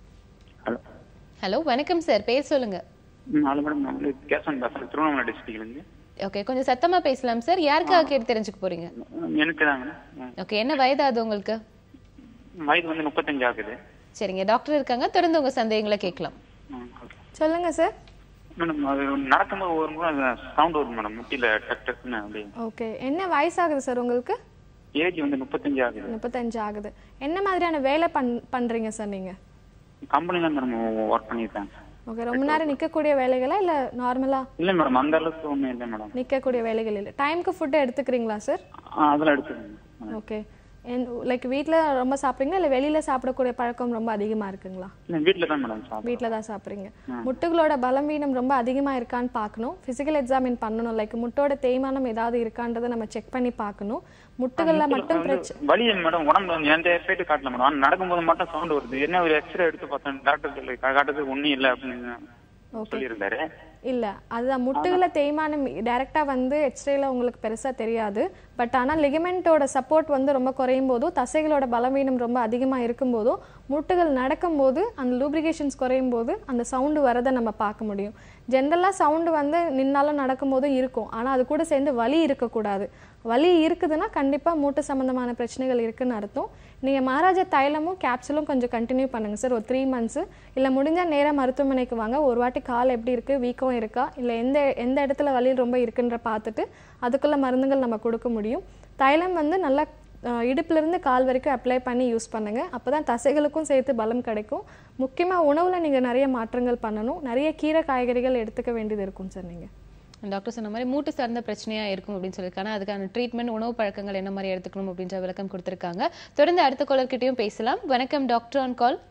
ஹலோ வணக்கம் சார் பேர் சொல்லுங்க ஹலோ மேடம் நான் வந்து கேசவன் பேசுறேன் திருவண்ணாமலை டிஸ்ட்ரிக்ட்லேருந்து ஓகே கொஞ்சம் சத்தமா பேசலாம் சார் யாருக்காக கேட்டு தெரிஞ்சுக்க போறீங்க எனக்கு தான் மேடம் ஓகே என்ன வயது அது உங்களுக்கு வயது வந்து முப்பத்தஞ்சு ஆகுது சரிங்க டாக்டர் இருக்காங்க தொடர்ந்து உங்க சந்தேகங்களை கேட்கலாம் சொல்லுங்க சார் மேடம் அது நடக்கும்போது ஒரு முறை சவுண்ட் வரும் மேடம் முட்டியில டக் டக்குன்னு அப்படி ஓகே என்ன வயசாகுது சார் உங்களுக்கு ஏஜ் வந்து முப்பத்தஞ்சு ஆகுது முப்பத்தஞ்சு ஆகுது என்ன மாதிரியான வேலை பண் பண்ணுறீங்க சார் நீங்கள் கம்பெனில மேடம் ஒர்க் பண்ணியிருக்கேன் ஓகே ரொம்ப நேரம் நிற்கக்கூடிய வேலைகளா இல்லை நார்மலாக இல்ல மேடம் அந்த அளவுக்கு ஒன்றும் இல்லை மேடம் நிற்கக்கூடிய வேலைகள் இல்லை டைம்க்கு ஃபுட்டு எடுத்துக்கிறீங்களா சார் அதெல்லாம் எடுத்துக்கோங்க ஓகே லைக் வீட்டில் ரொம்ப சாப்பிட்றீங்களா இல்லை வெளியில் சாப்பிடக்கூடிய பழக்கம் ரொம்ப அதிகமாக இருக்குங்களா இல்லை வீட்டில் தான் மேடம் சாப்பிடுறேன் வீட்டில் தான் சாப்பிட்றீங்க முட்டுகளோட பலவீனம் ரொம்ப அதிகமாக இருக்கான்னு பார்க்கணும் ஃபிசிக்கல் எக்ஸாமின் பண்ணணும் லைக் முட்டோட தேய்மானம் ஏதாவது இருக்கான்றதை நம்ம செக் பண்ணி பார்க்கணும் முட்டுகள்ல மட்டும் பிரச்சனை வலி மேடம் உடம்புல வந்து எந்த எஃபெக்ட் காட்டல மேடம் ஆனா நடக்கும்போது மட்டும் சவுண்ட் வருது என்ன ஒரு எக்ஸ்ரே எடுத்து பார்த்தேன் டாக்டர் சொல்லி காட்டுறதுக்கு ஒன்றும் இல்லை அப்படின்னு சொல்லியிருந்தாரு இல்லை அதுதான் முட்டுகளை தேய்மானம் டைரெக்டாக வந்து எக்ஸ்ரேல உங்களுக்கு பெருசாக தெரியாது பட் ஆனால் லிகமெண்ட்டோட சப்போர்ட் வந்து ரொம்ப குறையும் போதும் தசைகளோட பலவீனம் ரொம்ப அதிகமாக இருக்கும்போதும் முட்டுகள் நடக்கும்போது அந்த லூப்ரிகேஷன்ஸ் குறையும் போது அந்த சவுண்டு வரதை நம்ம பார்க்க முடியும் ஜென்ரலாக சவுண்டு வந்து நின்னாலும் நடக்கும்போதும் இருக்கும் ஆனால் அது கூட சேர்ந்து வலி இருக்கக்கூடாது வலி இருக்குதுன்னா கண்டிப்பாக மூட்டு சம்மந்தமான பிரச்சனைகள் இருக்குன்னு அர்த்தம் நீங்கள் மகாராஜா தைலமும் கேப்சூலும் கொஞ்சம் கண்டினியூ பண்ணுங்கள் சார் ஒரு த்ரீ மந்த்ஸு இல்லை முடிஞ்சால் நேராக மருத்துவமனைக்கு வாங்க ஒரு வாட்டி கால் எப்படி இருக்குது வீக்கம் இருக்கா இல்லை எந்த எந்த இடத்துல வலி ரொம்ப இருக்குன்ற பார்த்துட்டு அதுக்குள்ள மருந்துகள் நம்ம கொடுக்க முடியும் தைலம் வந்து நல்லா அஹ், இடுப்பிலிருந்து கால் வரைக்கும் அப்ளை பண்ணி யூஸ் பண்ணுங்கள் அப்போ தான் தசைகளுக்கும் சேர்த்து பலம் கிடைக்கும் முக்கியமாக உணவில் நீங்கள் நிறைய மாற்றங்கள் பண்ணணும் நிறைய கீரை காய்கறிகள் எடுத்துக்க வேண்டியது இருக்கும் சார் நீங்கள் டாக்டர் சொன்ன மாதிரி மூட்டு சார்ந்த பிரச்சனையா இருக்கும் அப்படின்னு சொல்லியிருக்காங்க அதுக்கான ட்ரீட்மெண்ட் உணவு பழக்கங்கள் என்ன மாதிரி எடுத்துக்கணும் அப்படின்ற விளக்கம் கொடுத்திருக்காங்க தொடர்ந்து அடுத்த காலர்கிட்டயும் பேசலாம் வணக்கம் டாக்டர் ஆன் கால்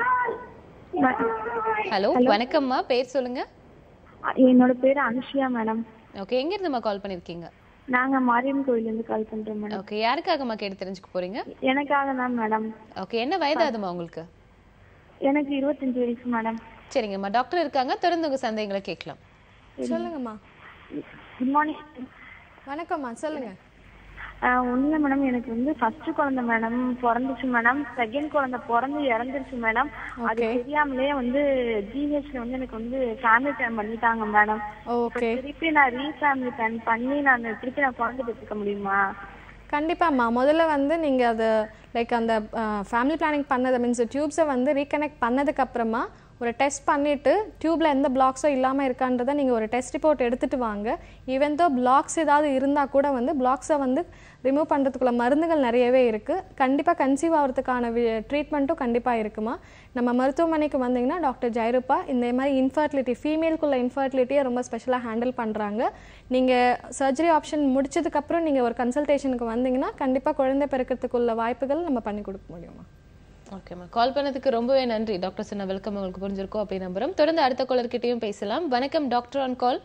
ஹலோ வணக்கம்மா பேர் சொல்லுங்க என்னோட பேரு அனுஷியா மேடம் ஓகே எங்க இருந்துமா கால் பண்ணிருக்கீங்க நாங்க மாரியம்மன் கோயில்ல இருந்து கால் பண்றோம் மேடம் ஓகே யாருக்காகம்மா கேட்டு தெரிஞ்சுக்க போறீங்க எனக்காக தான் மேடம் ஓகே என்ன வயதாதுமா உங்களுக்கு எனக்கு இருபத்தஞ்சு வயசு மேடம் சரிங்கம்மா டாக்டர் இருக்காங்க தொடர்ந்து உங்க சந்தேகங்களை கேட்கலாம் சொல்லுங்கம்மா குட் மார்னிங் வணக்கம்மா சொல்லுங்க ஒண்ணுல மேடம் எனக்கு வந்து ஃபர்ஸ்ட் குழந்தை மேடம் பிறந்துச்சு மேடம் செகண்ட் குழந்தை பிறந்து இறந்துருச்சு மேடம் அது தெரியாமலே வந்து ஜிஹெச்ல வந்து எனக்கு வந்து ஃபேமிலி பிளான் பண்ணிட்டாங்க மேடம் ஓகே திருப்பி நான் ரீஃபேமிலி பிளான் பண்ணி நான் திருப்பி நான் குழந்தை பெற்றுக்க முடியுமா கண்டிப்பாம்மா முதல்ல வந்து நீங்கள் அது லைக் அந்த ஃபேமிலி பிளானிங் பண்ணது மீன்ஸ் டியூப்ஸை வந்து ரீகனெக்ட் பண்ணதுக்கப்புறமா ஒரு டெஸ்ட் பண்ணிவிட்டு டியூப்பில் எந்த பிளாக்ஸோ இல்லாமல் இருக்கான்றதை நீங்கள் ஒரு டெஸ்ட் ரிப்போர்ட் எடுத்துகிட்டு வாங்க ஈவன் தோ பிளாக்ஸ் ஏதாவது இருந்தால் கூட வந்து பிளாக்ஸை வந்து ரிமூவ் பண்ணுறதுக்குள்ள மருந்துகள் நிறையவே இருக்குது கண்டிப்பாக கன்சீவ் ஆகிறதுக்கான ட்ரீட்மெண்ட்டும் கண்டிப்பாக இருக்குமா நம்ம மருத்துவமனைக்கு வந்தீங்கன்னா டாக்டர் ஜெயரூபா இந்த மாதிரி இன்ஃபர்டிலிட்டி ஃபீமேலுக்குள்ள இன்ஃபர்டிலிட்டியை ரொம்ப ஸ்பெஷலாக ஹேண்டில் பண்ணுறாங்க நீங்கள் சர்ஜரி ஆப்ஷன் முடிச்சதுக்கப்புறம் நீங்கள் ஒரு கன்சல்டேஷனுக்கு வந்தீங்கன்னா கண்டிப்பாக குழந்தை பிறக்கிறதுக்குள்ள வாய்ப்புகள் நம்ம பண்ணி கொடுக்க முடியுமா ஓகேம்மா கால் பண்ணதுக்கு ரொம்பவே நன்றி டாக்டர் சொன்ன வெல்கம் உங்களுக்கு புரிஞ்சிருக்கும் அப்படி நம்புறோம் தொடர்ந்து அடுத்த காலர்கிட்டயும் பேசலாம் வணக்கம் டாக்டர் ஆன் கால்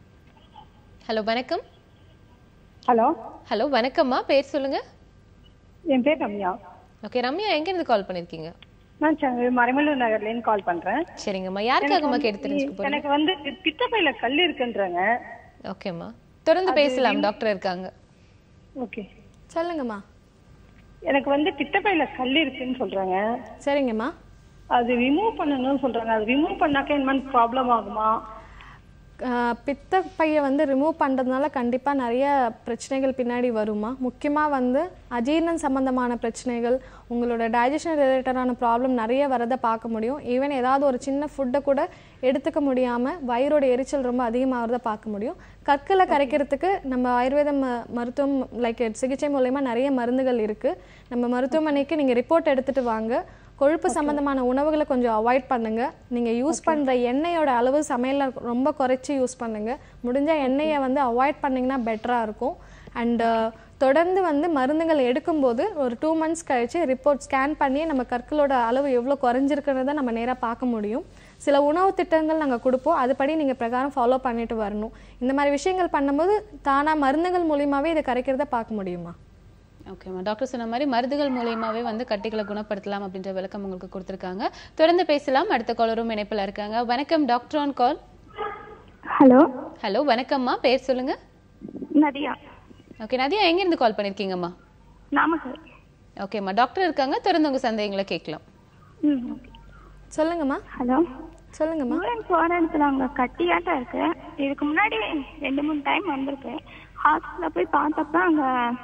ஹலோ வணக்கம் ஹலோ ஹலோ வணக்கம்மா பேர் சொல்லுங்க என் பேர் ரம்யா ஓகே ரம்யா எங்க இருந்து கால் பண்ணிருக்கீங்க நான் சென்னை மறைமல்லூர் நகர்ல இருந்து கால் பண்றேன் சரிங்கம்மா யாருக்காகம்மா எனக்கு கேட்டு தெரிஞ்சுக்க வந்து- போறீங்க எனக்கு வந்து பித்தப்பையில கல் இருக்குன்றாங்க ஓகேம்மா தொடர்ந்து பேசலாம் டாக்டர் இருக்காங்க ஓகே சொல்லுங்கம்மா எனக்கு வந்து பித்தப்பையில கல் இருக்குன்னு சொல்றாங்க சரிங்கம்மா அது ரிமூவ் பண்ணணும்னு சொல்றாங்க அது ரிமூவ் பண்ணாக்க என்ன ப்ராப்ளம் ஆகுமா ஆஹ் பித்த பையை வந்து ரிமூவ் பண்ணுறதுனால கண்டிப்பாக நிறைய பிரச்சனைகள் பின்னாடி வருமா முக்கியமாக வந்து அஜீரணம் சம்மந்தமான பிரச்சனைகள் உங்களோட டைஜஷன் ரிலேட்டடான ப்ராப்ளம் நிறைய வரதை பார்க்க முடியும் ஈவன் ஏதாவது ஒரு சின்ன ஃபுட்டை கூட எடுத்துக்க முடியாமல் வயிறோட எரிச்சல் ரொம்ப அதிகமாகிறத பார்க்க முடியும் கற்களை கரைக்கிறதுக்கு நம்ம ஆயுர்வேத ம- மருத்துவம் லைக் சிகிச்சை மூலயமா நிறைய மருந்துகள் இருக்குது நம்ம மருத்துவமனைக்கு நீங்கள் ரிப்போர்ட் எடுத்துகிட்டு வாங்க கொழுப்பு சம்பந்தமான உணவுகளை கொஞ்சம் அவாய்ட் பண்ணுங்க நீங்க யூஸ் பண்ற எண்ணெயோட அளவு சமையல்ல ரொம்ப குறைச்சி யூஸ் பண்ணுங்க முடிஞ்ச எண்ணெயை வந்து அவாய்ட் பண்ணீங்கன்னா பெட்டரா இருக்கும் அண்ட் தொடர்ந்து வந்து மருந்துகள் எடுக்கும்போது ஒரு டூ மந்த்ஸ் கழிச்சு ரிப்போர்ட் ஸ்கேன் பண்ணி நம்ம கற்களோட அளவு எவ்வளோ குறைஞ்சிருக்கிறத நம்ம நேராக பார்க்க முடியும் சில உணவு திட்டங்கள் நாங்கள் கொடுப்போம் அதுபடி நீங்கள் பிரகாரம் ஃபாலோ பண்ணிட்டு வரணும் இந்த மாதிரி விஷயங்கள் பண்ணும்போது தானாக மருந்துகள் மூலியமாகவே இதை கரைக்கிறத பார்க்க முடியுமா ஓகேம்மா டாக்டர் சொன்ன மாதிரி மருந்துகள் மூலியமாவே வந்து கட்டிகளை குணப்படுத்தலாம் அப்படின்ற விளக்கம் உங்களுக்கு கொடுத்துருக்காங்க தொடர்ந்து பேசலாம் அடுத்த காலரும் இணைப்புல இருக்காங்க வணக்கம் doctor on call hello hello வணக்கம்மா பேர் சொல்லுங்க நதியா ஓகே நதியா எங்க இருந்து கால் பண்ணிருக்கீங்கம்மா நாமக்கல் ஓகேம்மா டாக்டர் இருக்காங்க தொடர்ந்து உங்க சந்தேகங்களை கேட்கலாம் ம் சொல்லுங்கம்மா ஹலோ சொல்லுங்கம்மா யூரின் போற இடத்துல அங்க கட்டியாட்டம் இருக்கு இதுக்கு முன்னாடி ரெண்டு மூணு டைம் வந்திருக்கு ஹாஸ்பிட்டல்ல போய் பார்த்தப்ப அங்க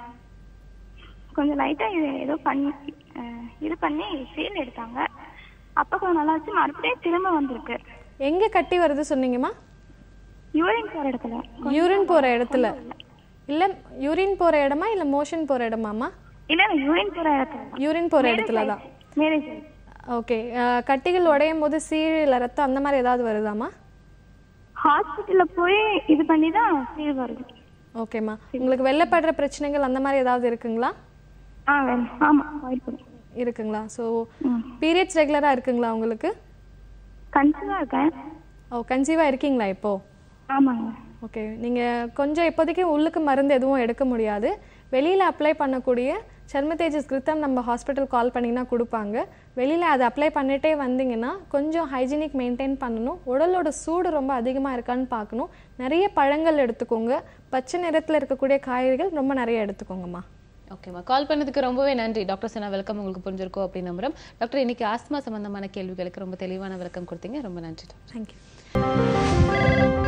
கொஞ்சம் லைட்டா இது ஏதோ பண்ணி அஹ், இது பண்ணி சீல் எடுத்தாங்க அப்ப கொஞ்சம் நல்லா வச்சு மறுபடியும் திரும்ப வந்திருக்கு எங்க கட்டி வருது சொன்னீங்கம்மா யூரின் போற இடத்துல யூரின் போற இடத்துல இல்ல யூரின் போற இடமா இல்ல மோஷன் போற இடமாமா இல்ல இல்ல யூரின் போற இடத்துல யூரின் போற இடத்துல தான் மேரேஜ் ஓகே கட்டிகள் உடையும் போது சீழ் இல்ல ரத்தம் அந்த மாதிரி ஏதாவது வருதாமா ஹாஸ்பிட்டல்ல போய் இது பண்ணி தான் சீல் வருது ஓகேம்மா உங்களுக்கு வெள்ளப்படுற பிரச்சனைகள் அந்த மாதிரி ஏதாவது இருக்குங்களா ஆ வேணும் ஆமா வாய்ப்பு இருக்குங்களா ஸோ பீரியட்ஸ் ரெகுலராக இருக்குங்களா உங்களுக்கு கன்சீவா இருக்கேன் ஓ கன்சீவாக இருக்கீங்களா இப்போ ஆமாங்க ஓகே நீங்கள் கொஞ்சம் இப்போதைக்கு உள்ளுக்கு மருந்து எதுவும் எடுக்க முடியாது வெளியில் அப்ளை பண்ணக்கூடிய சர்ம தேஜஸ் கிருத்தம் நம்ம ஹாஸ்பிட்டல் கால் பண்ணிங்கன்னா கொடுப்பாங்க வெளியில் அதை அப்ளை பண்ணிட்டே வந்தீங்கன்னா கொஞ்சம் ஹைஜீனிக் மெயின்டைன் பண்ணணும் உடலோட சூடு ரொம்ப அதிகமாக இருக்கான்னு பார்க்கணும் நிறைய பழங்கள் எடுத்துக்கோங்க பச்சை நிறத்தில் இருக்கக்கூடிய காய்கறிகள் ரொம்ப நிறைய எடுத்துக்கோங்கம்மா ஓகேம்மா கால் பண்ணதுக்கு ரொம்பவே நன்றி டாக்டர் சொன்ன விளக்கம் உங்களுக்கு புரிஞ்சிருக்கும் அப்படின்னு நம்புறோம் டாக்டர் இன்னைக்கு ஆஸ்மா சம்பந்தமான கேள்விகளுக்கு ரொம்ப தெளிவான விளக்கம் கொடுத்தீங்க ரொம்ப நன்றி தேங்க்யூ